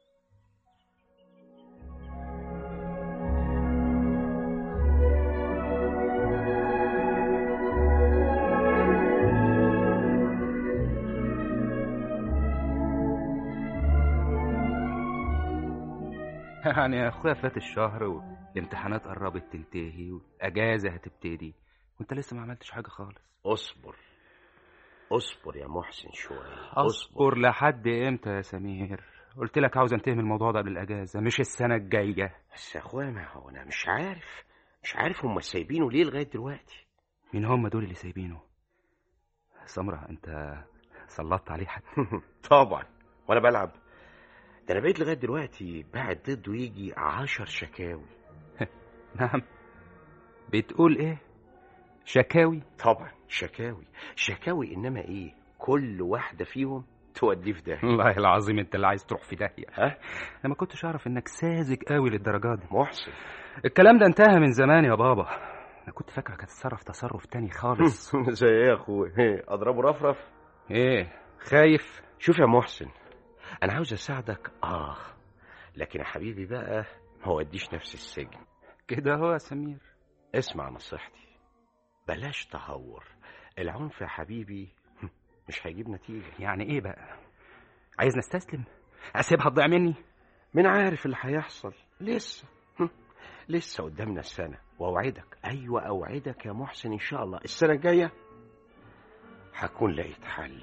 يعني يا اخويا فات الشهر والامتحانات قربت تنتهي والاجازه هتبتدي وانت لسه ما عملتش حاجه خالص اصبر اصبر يا محسن شوية اصبر لحد امتى يا سمير قلت لك عاوز انتهي من الموضوع ده قبل الاجازه مش السنه الجايه بس يا اخويا ما هو انا مش عارف مش عارف هم سايبينه ليه لغاية دلوقتي مين هم دول اللي سايبينه سمرة انت سلطت عليه حد طبعا وانا بلعب ده انا بقيت لغاية دلوقتي بعد ضده يجي عشر شكاوي نعم بتقول ايه شكاوي طبعا شكاوي شكاوي انما ايه كل واحدة فيهم توديه في داهية والله العظيم انت اللي عايز تروح في داهيه ها انا ما كنتش اعرف انك ساذج قوي للدرجه دي محسن الكلام ده انتهى من زمان يا بابا انا كنت فاكرك هتتصرف تصرف تاني خالص زي ايه يا اخويا ايه اضربه رفرف ايه خايف شوف يا محسن انا عاوز اساعدك اه لكن يا حبيبي بقى ما وديش نفس السجن كده هو يا سمير اسمع نصيحتي بلاش تهور العنف يا حبيبي مش هيجيب نتيجة يعني ايه بقى عايز نستسلم اسيبها تضيع مني مين عارف اللي هيحصل لسه هم. لسه قدامنا السنة واوعدك ايوه اوعدك يا محسن ان شاء الله السنة الجاية هكون لقيت حل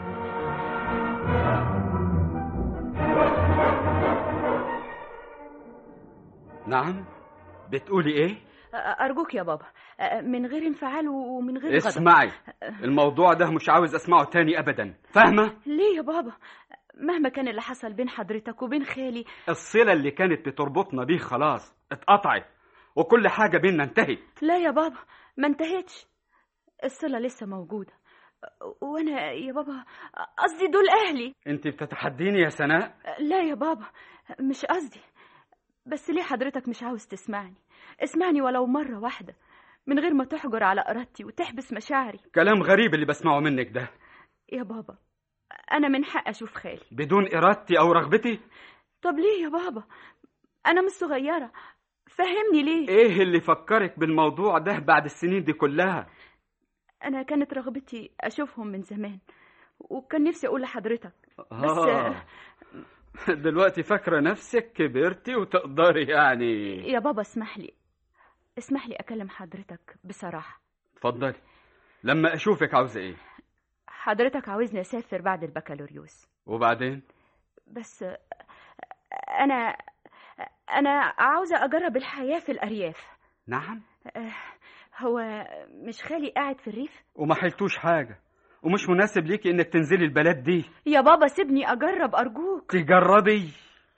نعم بتقولي ايه ارجوك يا بابا من غير انفعال ومن غير غضب اسمعي الموضوع ده مش عاوز اسمعه تاني ابدا فاهمه ليه يا بابا مهما كان اللي حصل بين حضرتك وبين خالي الصله اللي كانت بتربطنا بيه خلاص اتقطعت وكل حاجه بينا انتهت لا يا بابا ما انتهتش الصلة لسه موجودة وانا يا بابا قصدي دول اهلي انت بتتحديني يا سناء لا يا بابا مش قصدي بس ليه حضرتك مش عاوز تسمعني اسمعني ولو مرة واحدة من غير ما تحجر على إرادتي وتحبس مشاعري كلام غريب اللي بسمعه منك ده يا بابا أنا من حق أشوف خالي بدون إرادتي أو رغبتي طب ليه يا بابا أنا مش صغيرة فهمني ليه إيه اللي فكرك بالموضوع ده بعد السنين دي كلها أنا كانت رغبتي أشوفهم من زمان وكان نفسي أقول لحضرتك بس آه. دلوقتي فاكرة نفسك كبرتي وتقدري يعني يا بابا اسمح لي اسمح لي أكلم حضرتك بصراحة اتفضلي لما أشوفك عاوزة إيه حضرتك عاوزني أسافر بعد البكالوريوس وبعدين بس أنا أنا عاوزة أجرب الحياة في الأرياف نعم آه، هو مش خالي قاعد في الريف وما حلتوش حاجة ومش مناسب ليكي إنك تنزلي البلد دي يا بابا سيبني أجرب أرجوك تجربي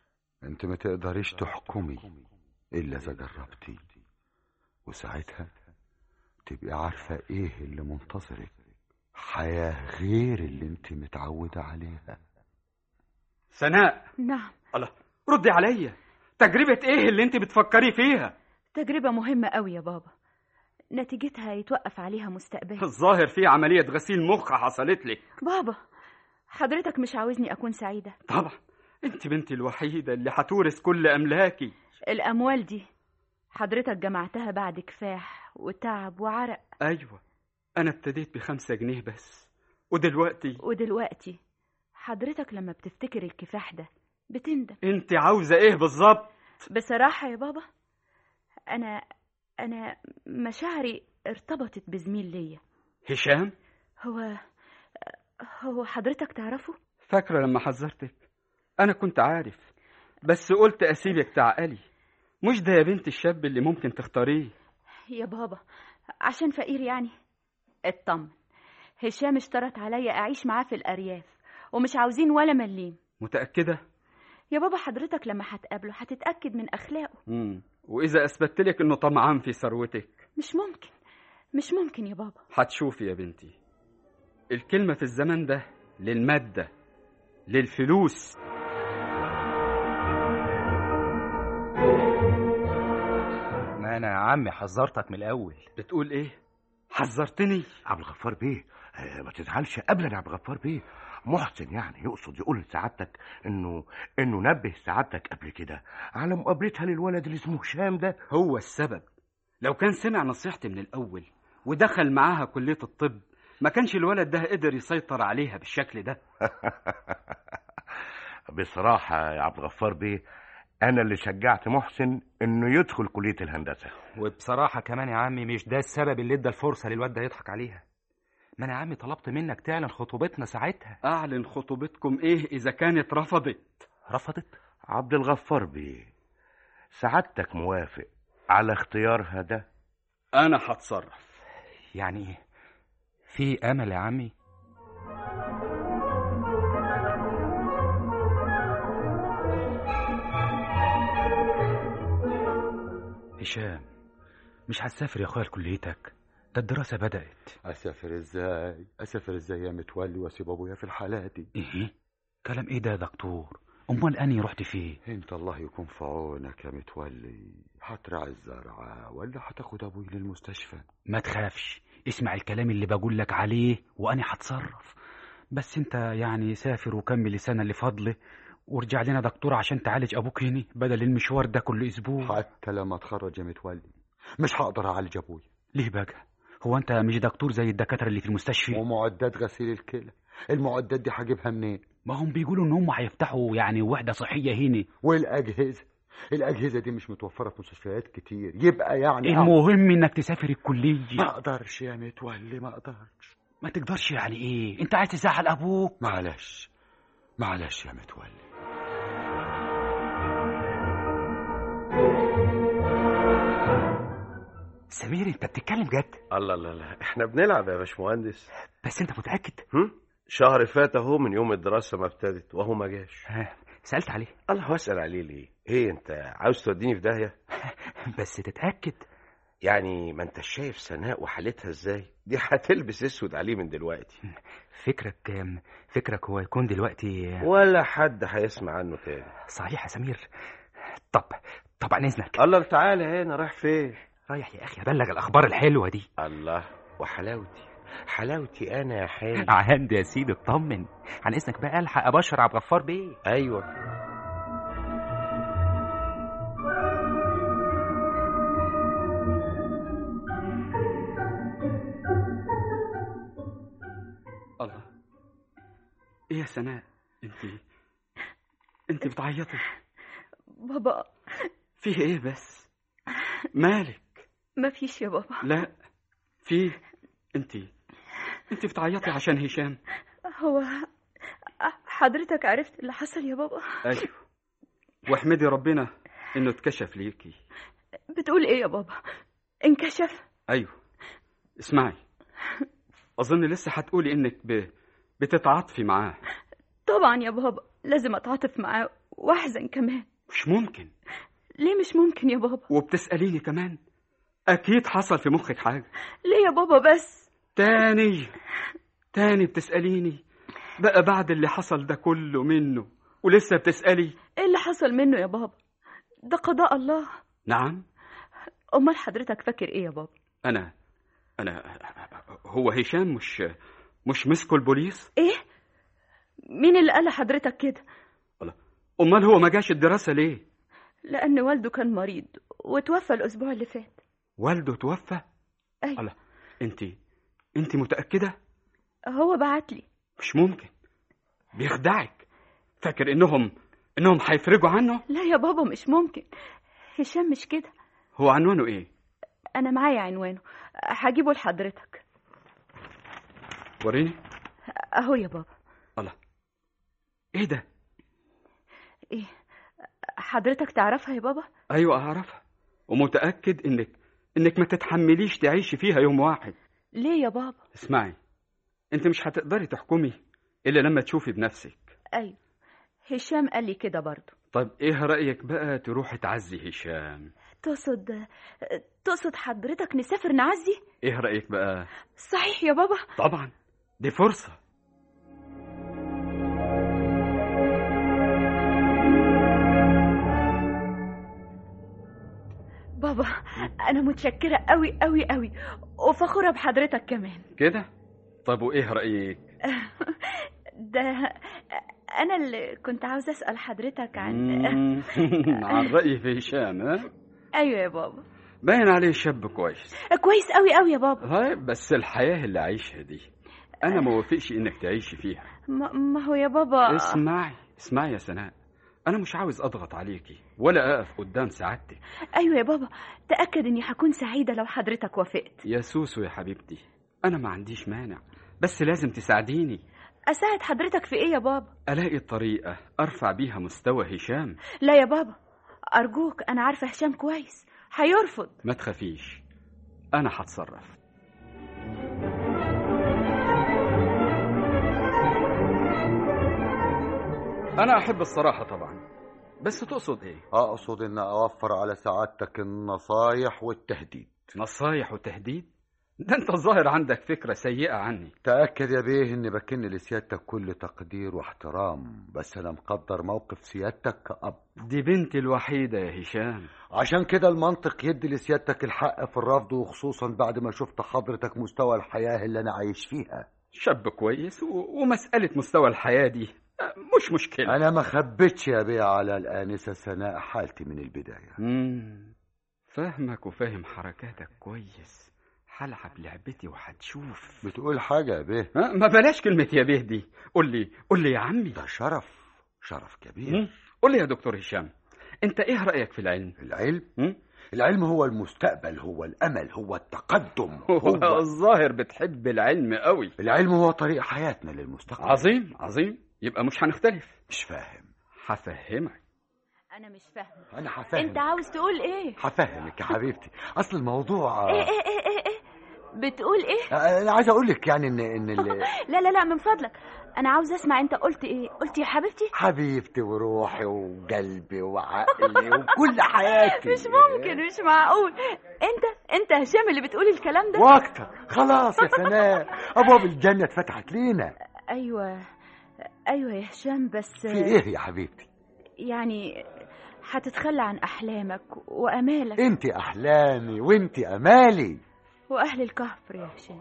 انت ما تقدريش تحكمي الا اذا جربتي وساعتها تبقي عارفة ايه اللي منتظرك حياة غير اللي انت متعودة عليها سناء نعم الله ردي عليا تجربة ايه اللي انت بتفكري فيها تجربة مهمة قوي يا بابا نتيجتها يتوقف عليها مستقبلي الظاهر في عملية غسيل مخ حصلت لك بابا حضرتك مش عاوزني أكون سعيدة طبعا انت بنتي الوحيدة اللي هتورث كل املاكي الأموال دي حضرتك جمعتها بعد كفاح وتعب وعرق ايوه انا ابتديت بخمسة جنيه بس ودلوقتي ودلوقتي حضرتك لما بتفتكر الكفاح ده بتندم انت عاوزة ايه بالظبط بصراحة يا بابا أنا أنا مشاعري ارتبطت بزميل ليا هشام هو هو حضرتك تعرفه؟ فاكرة لما حذرتك انا كنت عارف بس قلت اسيبك تعقلي مش ده يا بنت الشاب اللي ممكن تختاريه يا بابا عشان فقير يعني اطمن هشام اشترط عليا أعيش معاه في الأرياف ومش عاوزين ولا مليم متأكدة؟ يا بابا حضرتك لما هتقابله هتتأكد من أخلاقه مم. وإذا أثبتت لك إنه طمعان في ثروتك مش ممكن مش ممكن يا بابا هتشوفي يا بنتي الكلمة في الزمن ده للمادة للفلوس ما انا يا عمي حذرتك من الاول بتقول ايه حذرتني عبد الغفار بيه آه، ما تزعلش ابدا يا عبد الغفار بيه محسن يعني يقصد يقول لسعادتك انه انه نبه سعادتك قبل كده على مقابلتها للولد اللي اسمه هشام ده هو السبب لو كان سمع نصيحتي من الأول ودخل معاها كلية الطب ما كانش الولد ده قدر يسيطر عليها بالشكل ده بصراحة يا عبد الغفار بيه أنا اللي شجعت محسن إنه يدخل كلية الهندسة وبصراحة كمان يا عمي مش ده السبب اللي ادى الفرصة للواد ده يضحك عليها ما انا يا عمي طلبت منك تعلن خطوبتنا ساعتها أعلن خطوبتكم إيه إذا كانت رفضت رفضت عبد الغفار بيه سعادتك موافق على اختيارها ده أنا هتصرف يعني في امل يا عمي هشام مش هتسافر يا اخويا لكليتك ده الدراسة بدأت اسافر ازاي اسافر ازاي يا متولي واسيب ابويا في الحالة دي ايه كلام ايه ده يا دكتور امال اني رحت فين انت الله يكون في عونك يا متولي هترعى الزرعة ولا هتاخد ابوي للمستشفى ما تخافش اسمع الكلام اللي بقول لك عليه وانا هتصرف بس انت يعني سافر وكمل السنة اللي فاضله وارجع لنا دكتور عشان تعالج ابوك هنا بدل المشوار ده كل اسبوع حتى لما اتخرج يا متولي مش هقدر اعالج ابويا ليه بقى هو انت مش دكتور زي الدكاتره اللي في المستشفى ومعدات غسيل الكلى المعدات دي هجيبها منين ما هم بيقولوا ان هم هيفتحوا يعني وحده صحيه هنا والاجهزه الاجهزه دي مش متوفره في مستشفيات كتير يبقى يعني المهم انك تسافر الكليه ما اقدرش يا متولي ما اقدرش ما تقدرش يعني ايه انت عايز تزعل ابوك معلش معلش يا متولي سمير انت بتتكلم جد الله الله الله احنا بنلعب يا باشمهندس بس انت متاكد هم؟ شهر فات اهو من يوم الدراسة ما ابتدت وهو ما جاش ها سالت عليه الله واسأل عليه ليه ايه انت عاوز توديني في داهية بس تتاكد يعني ما انت شايف سناء وحالتها ازاي دي هتلبس اسود عليه من دلوقتي فكرك فكرك هو يكون دلوقتي ولا حد هيسمع عنه تاني صحيح يا سمير طب طب عن اذنك الله تعالى هنا رايح فين رايح يا اخي ابلغ الاخبار الحلوه دي الله وحلاوتي حلاوتي انا يا حالي عندي يا سيدي اطمن عن اذنك بقى الحق ابشر عبد الغفار بيه ايوه الله إيه يا سناء أنت أنت بتعيطي بابا فيه إيه بس مالك ما فيش يا بابا لا في أنت أنت بتعيطي عشان هشام هو حضرتك عرفت اللي حصل يا بابا أيوه واحمدي ربنا إنه اتكشف ليكي بتقول ايه يا بابا انكشف أيوه اسمعي أظن لسه هتقولي إنك ب... بتتعاطفي معاه طبعا يا بابا لازم اتعاطف معاه واحزن كمان مش ممكن ليه مش ممكن يا بابا وبتسأليني كمان أكيد حصل في مخك حاجة ليه يا بابا بس تاني تاني بتسأليني بقى بعد اللي حصل ده كله منه ولسه بتسألي ايه اللي حصل منه يا بابا ده قضاء الله نعم امال حضرتك فاكر ايه يا بابا أنا أنا هو هشام مش مش مسكوا البوليس ايه مين اللي قال لحضرتك كده أمال هو ما جاش الدراسة ليه لان والده كان مريض وتوفى الاسبوع اللي فات والده توفى ايوه الله انت انت متأكدة هو بعت لي مش ممكن بيخدعك فاكر انهم انهم هيفرجوا عنه لا يا بابا مش ممكن هشام مش كده هو عنوانه ايه انا معايا عنوانه هجيبه لحضرتك وريني اهو يا بابا الله ايه ده ايه حضرتك تعرفها يا بابا ايوه اعرفها ومتأكد انك انك ما تتحمليش تعيشي فيها يوم واحد ليه يا بابا اسمعي انت مش هتقدري تحكمي الا لما تشوفي بنفسك ايوه هشام قال لي كده برضه طب ايه رأيك بقى تروحي تعزي هشام تقصد تقصد حضرتك نسافر نعزي ايه رأيك بقى صحيح يا بابا طبعا دي فرصة بابا انا متشكره قوي قوي قوي وفخوره بحضرتك كمان كده طب وايه رأيك ده انا اللي كنت عاوزه اسال حضرتك عن مم. عن رأيي في هشام ها ايوه يا بابا باين عليه شاب كويس كويس قوي قوي يا بابا طيب بس الحياة اللي عايشها دي أنا ما وافقش إنك تعيشي فيها ما, ما هو يا بابا اسمعي اسمعي يا سناء أنا مش عاوز أضغط عليكي ولا أقف قدام سعادتك ايوه يا بابا تاكد اني هكون سعيده لو حضرتك وافقت يا سوسو يا حبيبتي أنا ما عنديش مانع بس لازم تساعديني اساعد حضرتك في ايه يا بابا ألاقي طريقة أرفع بيها مستوى هشام لا يا بابا ارجوك انا عارفه هشام كويس هيرفض ما تخافيش أنا هتصرف أنا أحب الصراحة طبعا بس تقصد إيه؟ اقصد ان اوفر على سعادتك النصايح والتهديد نصايح وتهديد؟ ده أنت الظاهر عندك فكرة سيئة عني تأكد يا بيه إني بكن لسيادتك كل تقدير واحترام بس أنا مقدر موقف سيادتك كأب دي بنتي الوحيدة يا هشام عشان كده المنطق يدي لسيادتك الحق في الرفض وخصوصا بعد ما شفت حضرتك مستوى الحياة اللي أنا عايش فيها شاب كويس و... ومسألة مستوى الحياة دي آه، مش مشكلة أنا ما خبيتش يا بيه على الآنسة سناء حالتي من البداية مم. فاهمك وفاهم حركاتك كويس هلعب لعبتي وهتشوف بتقول حاجة يا بيه ها ما بلاش كلمة يا بيه دي قول لي قول لي يا عمي ده شرف شرف كبير مم. قول لي يا دكتور هشام انت ايه رأيك في العلم العلم مم؟ العلم هو المستقبل هو الأمل هو التقدم هو الظاهر بتحب العلم قوي العلم هو طريق حياتنا للمستقبل عظيم عظيم يبقى مش هنختلف مش فاهم هفهمك انا مش فاهمه أنا هفهمك انت عاوز تقول ايه هفهمك يا حبيبتي أصل الموضوع ايه ايه ايه ايه, إيه؟ بتقول ايه أنا عايز أقول لك يعني إن إن ال- لا لا لا من فضلك انا عاوز اسمع انت قلت ايه قلت يا حبيبتي حبيبتي وروحي وقلبي وعقلي وكل حياتي مش ممكن مش معقول انت انت هشام اللي بتقول الكلام ده واكتر خلاص يا سناء ابواب الجنه اتفتحت لينا ايوه ايوه يا هشام بس في ايه يا حبيبتي يعني هتتخلى عن احلامك وامالك انت احلامي وانت امالي واهل الكفر يا هشام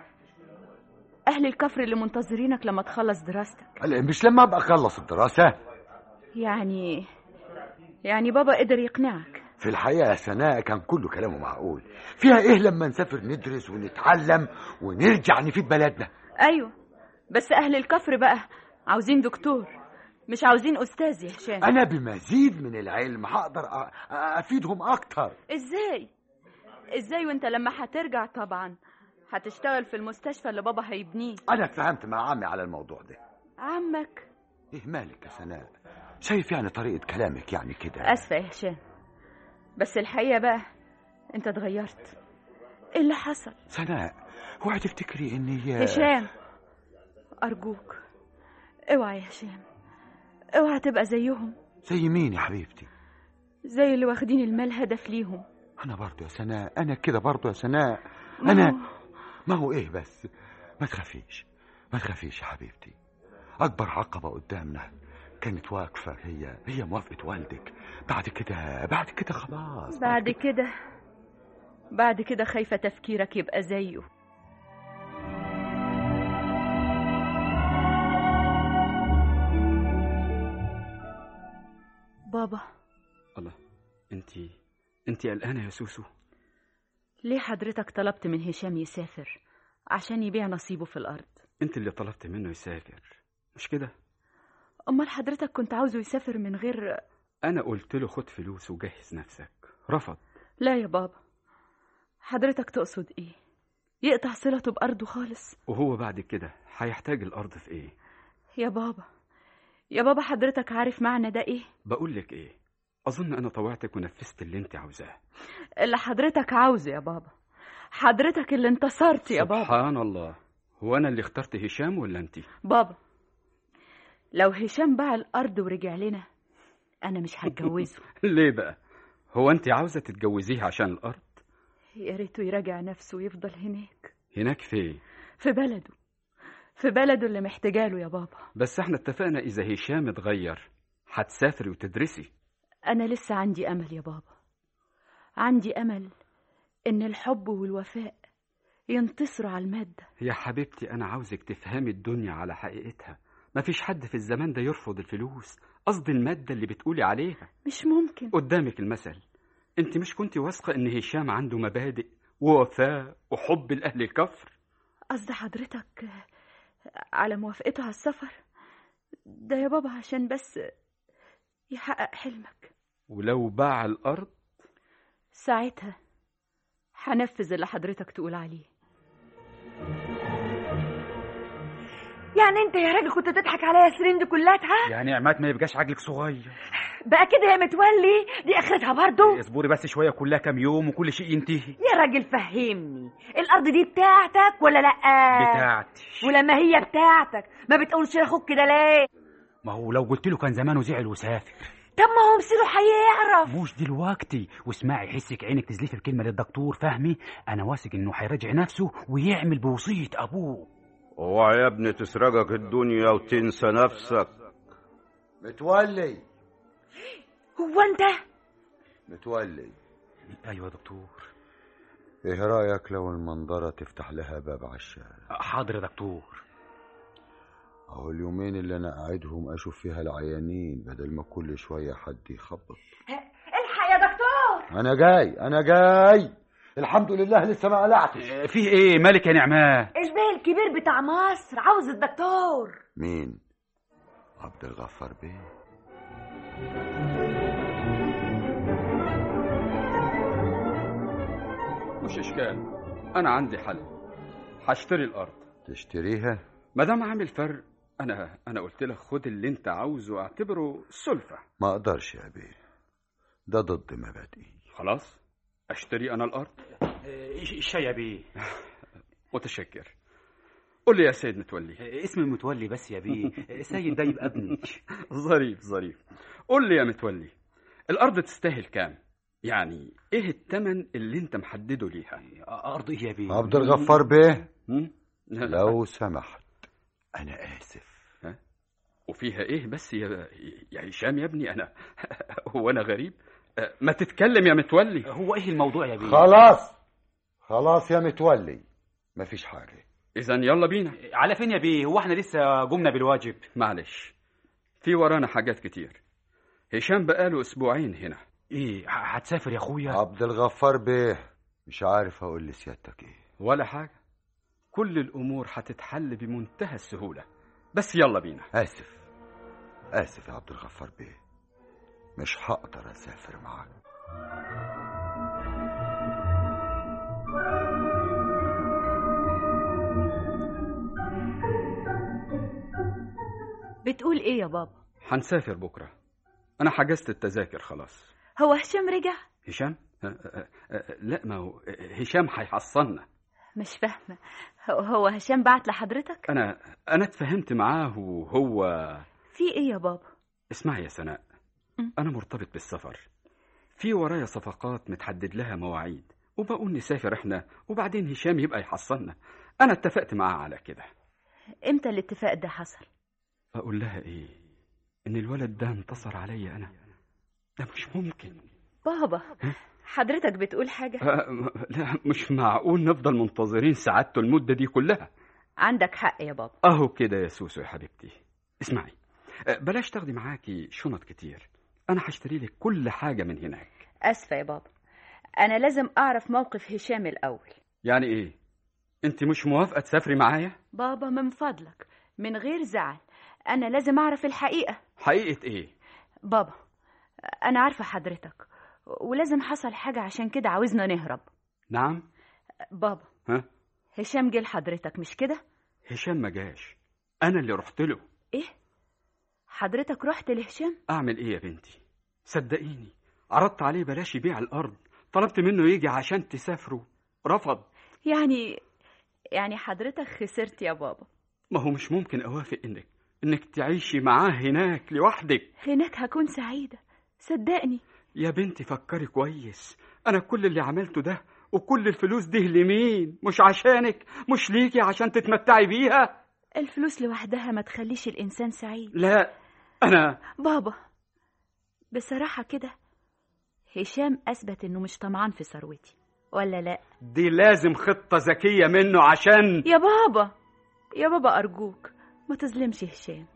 اهل الكفر اللي منتظرينك لما تخلص دراستك لا، مش لما ابقى اخلص الدراسه يعني يعني بابا قدر يقنعك في الحقيقه يا سناء كان كله كلامه معقول فيها ايه لما نسافر ندرس ونتعلم ونرجع نفيد بلدنا ايوه بس اهل الكفر بقى عاوزين دكتور مش عاوزين استاذ يا هشام انا بمزيد من العلم هقدر أ- أ- افيدهم اكتر ازاي ازاي وانت لما هترجع طبعا هتشتغل في المستشفى اللي بابا هيبنيه انا اتفاهمت مع عمي على الموضوع ده عمك ايه مالك يا سناء شايف يعني طريقه كلامك يعني كده اسفه يا هشام بس الحقيقه بقى انت اتغيرت ايه اللي حصل سناء اوعي تفتكري اني هشام ارجوك اوعى يا هشام اوعى تبقى زيهم زي مين يا حبيبتي زي اللي واخدين المال هدف ليهم انا برضو يا سناء انا كده برضو يا سناء ما انا هو- ما هو ايه بس ما تخافيش ما تخافيش يا حبيبتي اكبر عقبه قدامنا كانت واقفه هي هي موافقه والدك بعد كده بعد كده خلاص بعد كده بعد كده خايفة تفكيرك يبقى زيه بابا الله انت انت قلقانه يا سوسو ليه حضرتك طلبت من هشام يسافر عشان يبيع نصيبه في الأرض انت اللي طلبت منه يسافر مش كده أمال حضرتك كنت عاوزه يسافر من غير انا قلت له خد فلوس وجهز نفسك رفض لا يا بابا حضرتك تقصد إيه يقطع صلته بأرضه خالص وهو بعد كده هيحتاج الارض في ايه يا بابا يا بابا حضرتك عارف معنى ده إيه بقول لك ايه اظن انا طوعتك ونفذت اللي انت عاوزاه اللي حضرتك عاوزه يا بابا حضرتك اللي انتصرت يا بابا سبحان الله هو انا اللي اخترت هشام ولا انت بابا لو هشام باع الأرض ورجع لنا أنا مش هتجوزه ليه بقى هو انت عاوزه تتجوزيه عشان الارض يا ريته يراجع نفسه ويفضل هناك هناك فين في بلده في بلده اللي محتاجاله يا بابا بس احنا اتفقنا اذا هشام اتغير هتسافري وتدرسي أنا لسه عندي أمل يا بابا عندي أمل إن الحب والوفاء ينتصروا على المادة يا حبيبتي انا عاوزك تفهمي الدنيا على حقيقتها مفيش حد في الزمان ده يرفض الفلوس قصدي المادة اللي بتقولي عليها مش ممكن قدامك المثل انت مش كنت واثقة ان هشام عنده مبادئ ووفاء وحب لأهل الكفر قصد حضرتك على موافقته على السفر ده يا بابا عشان بس يحقق حلمك ولو باع الأرض ساعتها هنفذ اللي حضرتك تقول عليه يعني انت يا راجل كنت تضحك عليا السنين دي كلها يعني عماد ما يبقاش عقلك صغير بقى كده يا متولي دي اخرتها برضو اصبري بس شويه كلها كام يوم وكل شيء ينتهي يا راجل فهمني الارض دي بتاعتك ولا لا بتاعتي ولما هي بتاعتك ما بتقولش لاخوك كده ليه ما هو لو قلت له كان زمانه زعل وسافر طب ما هو مصيره هيعرف مش دلوقتي واسمعي حسك عينك تزليف الكلمه للدكتور فهمي انا واثق انه هيراجع نفسه ويعمل بوصيه ابوه اوعى يا ابني تسرقك الدنيا وتنسى نفسك متولي هو انت متولي ايوه يا دكتور ايه رايك لو المنظره تفتح لها باب على الشارع حاضر يا دكتور اهو اليومين اللي انا قاعدهم اشوف فيها العيانين بدل ما كل شويه حد يخبط الحق يا دكتور انا جاي انا جاي الحمد لله لسه ما قلعتش فيه ايه مالك يا نعمان البيه الكبير بتاع مصر عاوز الدكتور مين عبد الغفار بيه مش إشكال أنا عندي حل هشتري الأرض تشتريها ما دام عامل فرق أنا أنا قلت لك خد اللي أنت عاوزه اعتبره سلفة ما اقدرش يا بيه ده ضد مبادئي خلاص أشتري أنا الأرض الشاي يا بيه متشكر قول لي يا سيد متولي اسم المتولي بس يا بيه سيد ده يبقى ابني ظريف ظريف قول لي يا متولي الأرض تستاهل كام يعني إيه التمن اللي أنت محدده ليها ارض ايه يا بيه عبد الغفار بيه هم؟ لو سمحت انا اسف وفيها ايه بس يا يا هشام يا ابني انا هو انا غريب أه، ما تتكلم يا متولي هو ايه الموضوع يا بيه خلاص خلاص يا متولي مفيش حاجه اذا يلا بينا على فين يا بيه هو احنا لسه قمنا بالواجب معلش في ورانا حاجات كتير هشام بقاله اسبوعين هنا ايه ه- هتسافر يا اخويا عبد الغفار بيه مش عارف اقول لسيادتك ايه ولا حاجه كل الامور هتتحل بمنتهى السهوله بس يلا بينا اسف اسف يا عبد الغفار بيه مش هقدر اسافر معاك بتقول ايه يا بابا هنسافر بكره انا حجزت التذاكر خلاص هو هشام رجع هشام أه، أه، أه، لا ما هو هشام هيحصلنا مش فاهمة هو- هو هشام بعت لحضرتك انا انا اتفاهمت معاه وهو في ايه يا بابا اسمعي يا سناء م. انا مرتبط بالسفر في ورايا صفقات متحدد لها مواعيد وبقول نسافر احنا وبعدين هشام يبقى يحصلنا انا اتفقت معاه على كده امتى الاتفاق ده حصل اقول لها ايه ان الولد ده انتصر عليا انا ده مش ممكن بابا حضرتك بتقول حاجة أه لا مش معقول نفضل منتظرين سعادته المدة دي كلها عندك حق يا بابا اهو كده يا سوسو يا حبيبتي اسمعي أه، بلاش تاخدي معاكي شنط كتير انا هشتري لك كل حاجة من هناك اسفة يا بابا انا لازم اعرف موقف هشام الاول يعني ايه انت مش موافقة تسافري معايا بابا من فضلك من غير زعل انا لازم اعرف الحقيقة حقيقة ايه بابا انا عارفة حضرتك ولازم حصل حاجة عشان كده عاوزنا نهرب نعم بابا ها هشام جه لحضرتك مش كده هشام ما جاش انا اللي رحت له ايه حضرتك رحت لهشام اعمل ايه يا بنتي صدقيني عرضت عليه بلاش يبيع الارض طلبت منه يجي عشان تسافروا رفض يعني يعني حضرتك خسرت يا بابا ما هو مش ممكن اوافق انك انك تعيشي معاه هناك لوحدك هناك هكون سعيدة صدقني يا بنتي فكري كويس انا كل اللي عملته ده وكل الفلوس دي لمين مش عشانك مش ليكي عشان تتمتعي بيها الفلوس لوحدها ما تخليش الإنسان سعيد لا انا بابا بصراحة كده هشام أثبت إنه مش طمعان في ثروتي ولا لا دي لازم خطة ذكية منه عشان يا بابا يا بابا أرجوك ما تظلمش هشام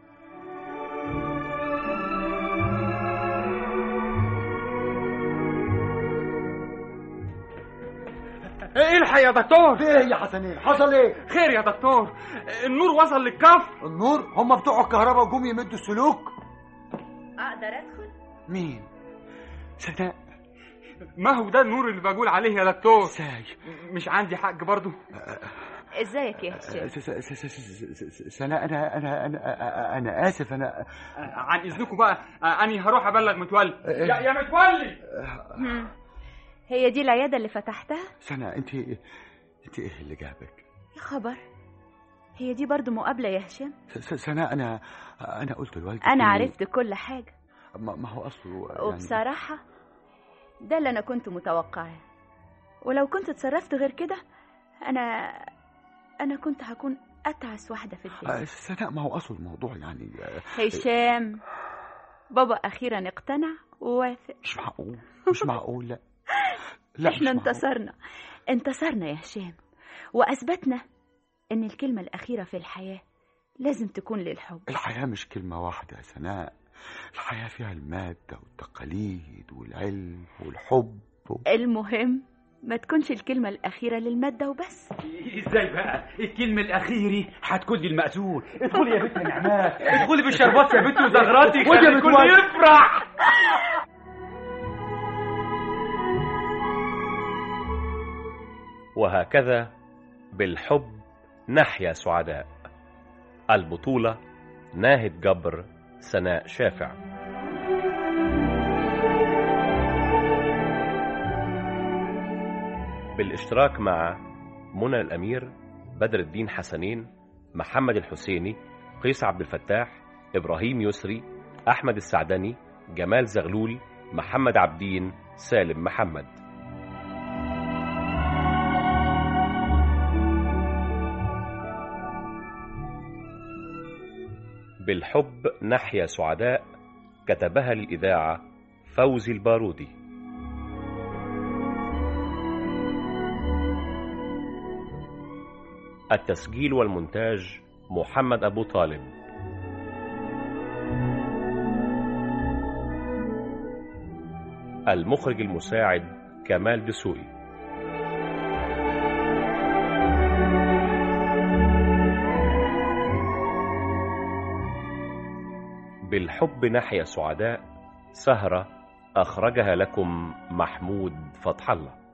الحق يا دكتور ايه يا حسنين حصل ايه خير يا دكتور النور وصل للكف النور هم بتوع الكهرباء جم يمدوا السلوك أقدر أدخل مين سناء ما هو ده النور اللي بقول عليه يا دكتور ازاي مش عندي حق برضو ازيك يا هشام سناء انا انا انا انا اسف انا عن اذنكم بقى اني هروح ابلغ متولي يا, يا متولي هم. هي دي العيادة اللي فتحتها سناء انت انت ايه اللي جابك يا خبر هي دي برضو مقابلة يا هشام س- سناء انا انا قلت لوالدك أنا إني- عرفت كل حاجة ما ما هو اصله يعني وبصراحة ده اللي أنا كنت متوقعاه ولو كنت اتصرفت غير كده أنا أنا كنت هكون أتعس واحدة في آه، الدنيا سناء ما هو اصل الموضوع يعني آه، هشام بابا أخيرا اقتنع ووافق مش معقول مش معقول لا لا احنا مش معقول. انتصرنا انتصرنا يا هشام وأثبتنا إن الكلمة الأخيرة في الحياة لازم تكون للحب الحياة مش كلمة واحدة يا سناء الحياة فيها المادة والتقاليد والعلم والحب و... المهم ما تكونش الكلمة الأخيرة للمادة وبس ازاي بقى الكلمة الأخيرة هتكون لي المأذون ادخلي يا بنت يا نعمات ادخلي بالشربات يا بنت وزغراتي خد يا خلي بنت الكل واد. يفرح وهكذا بالحب نحيا سعداء البطولة ناهد جبر سناء شافع بالاشتراك مع منى الأمير بدر الدين حسنين محمد الحسيني قيس عبد الفتاح إبراهيم يسري أحمد السعدني جمال زغلول محمد عبدين سالم محمد بالحب نحيا سعداء كتبها للإذاعة فوزي البارودي التسجيل والمونتاج محمد أبو طالب المخرج المساعد كمال دسوقي بالحب نحيا سعداء سهرة أخرجها لكم محمود فتح الله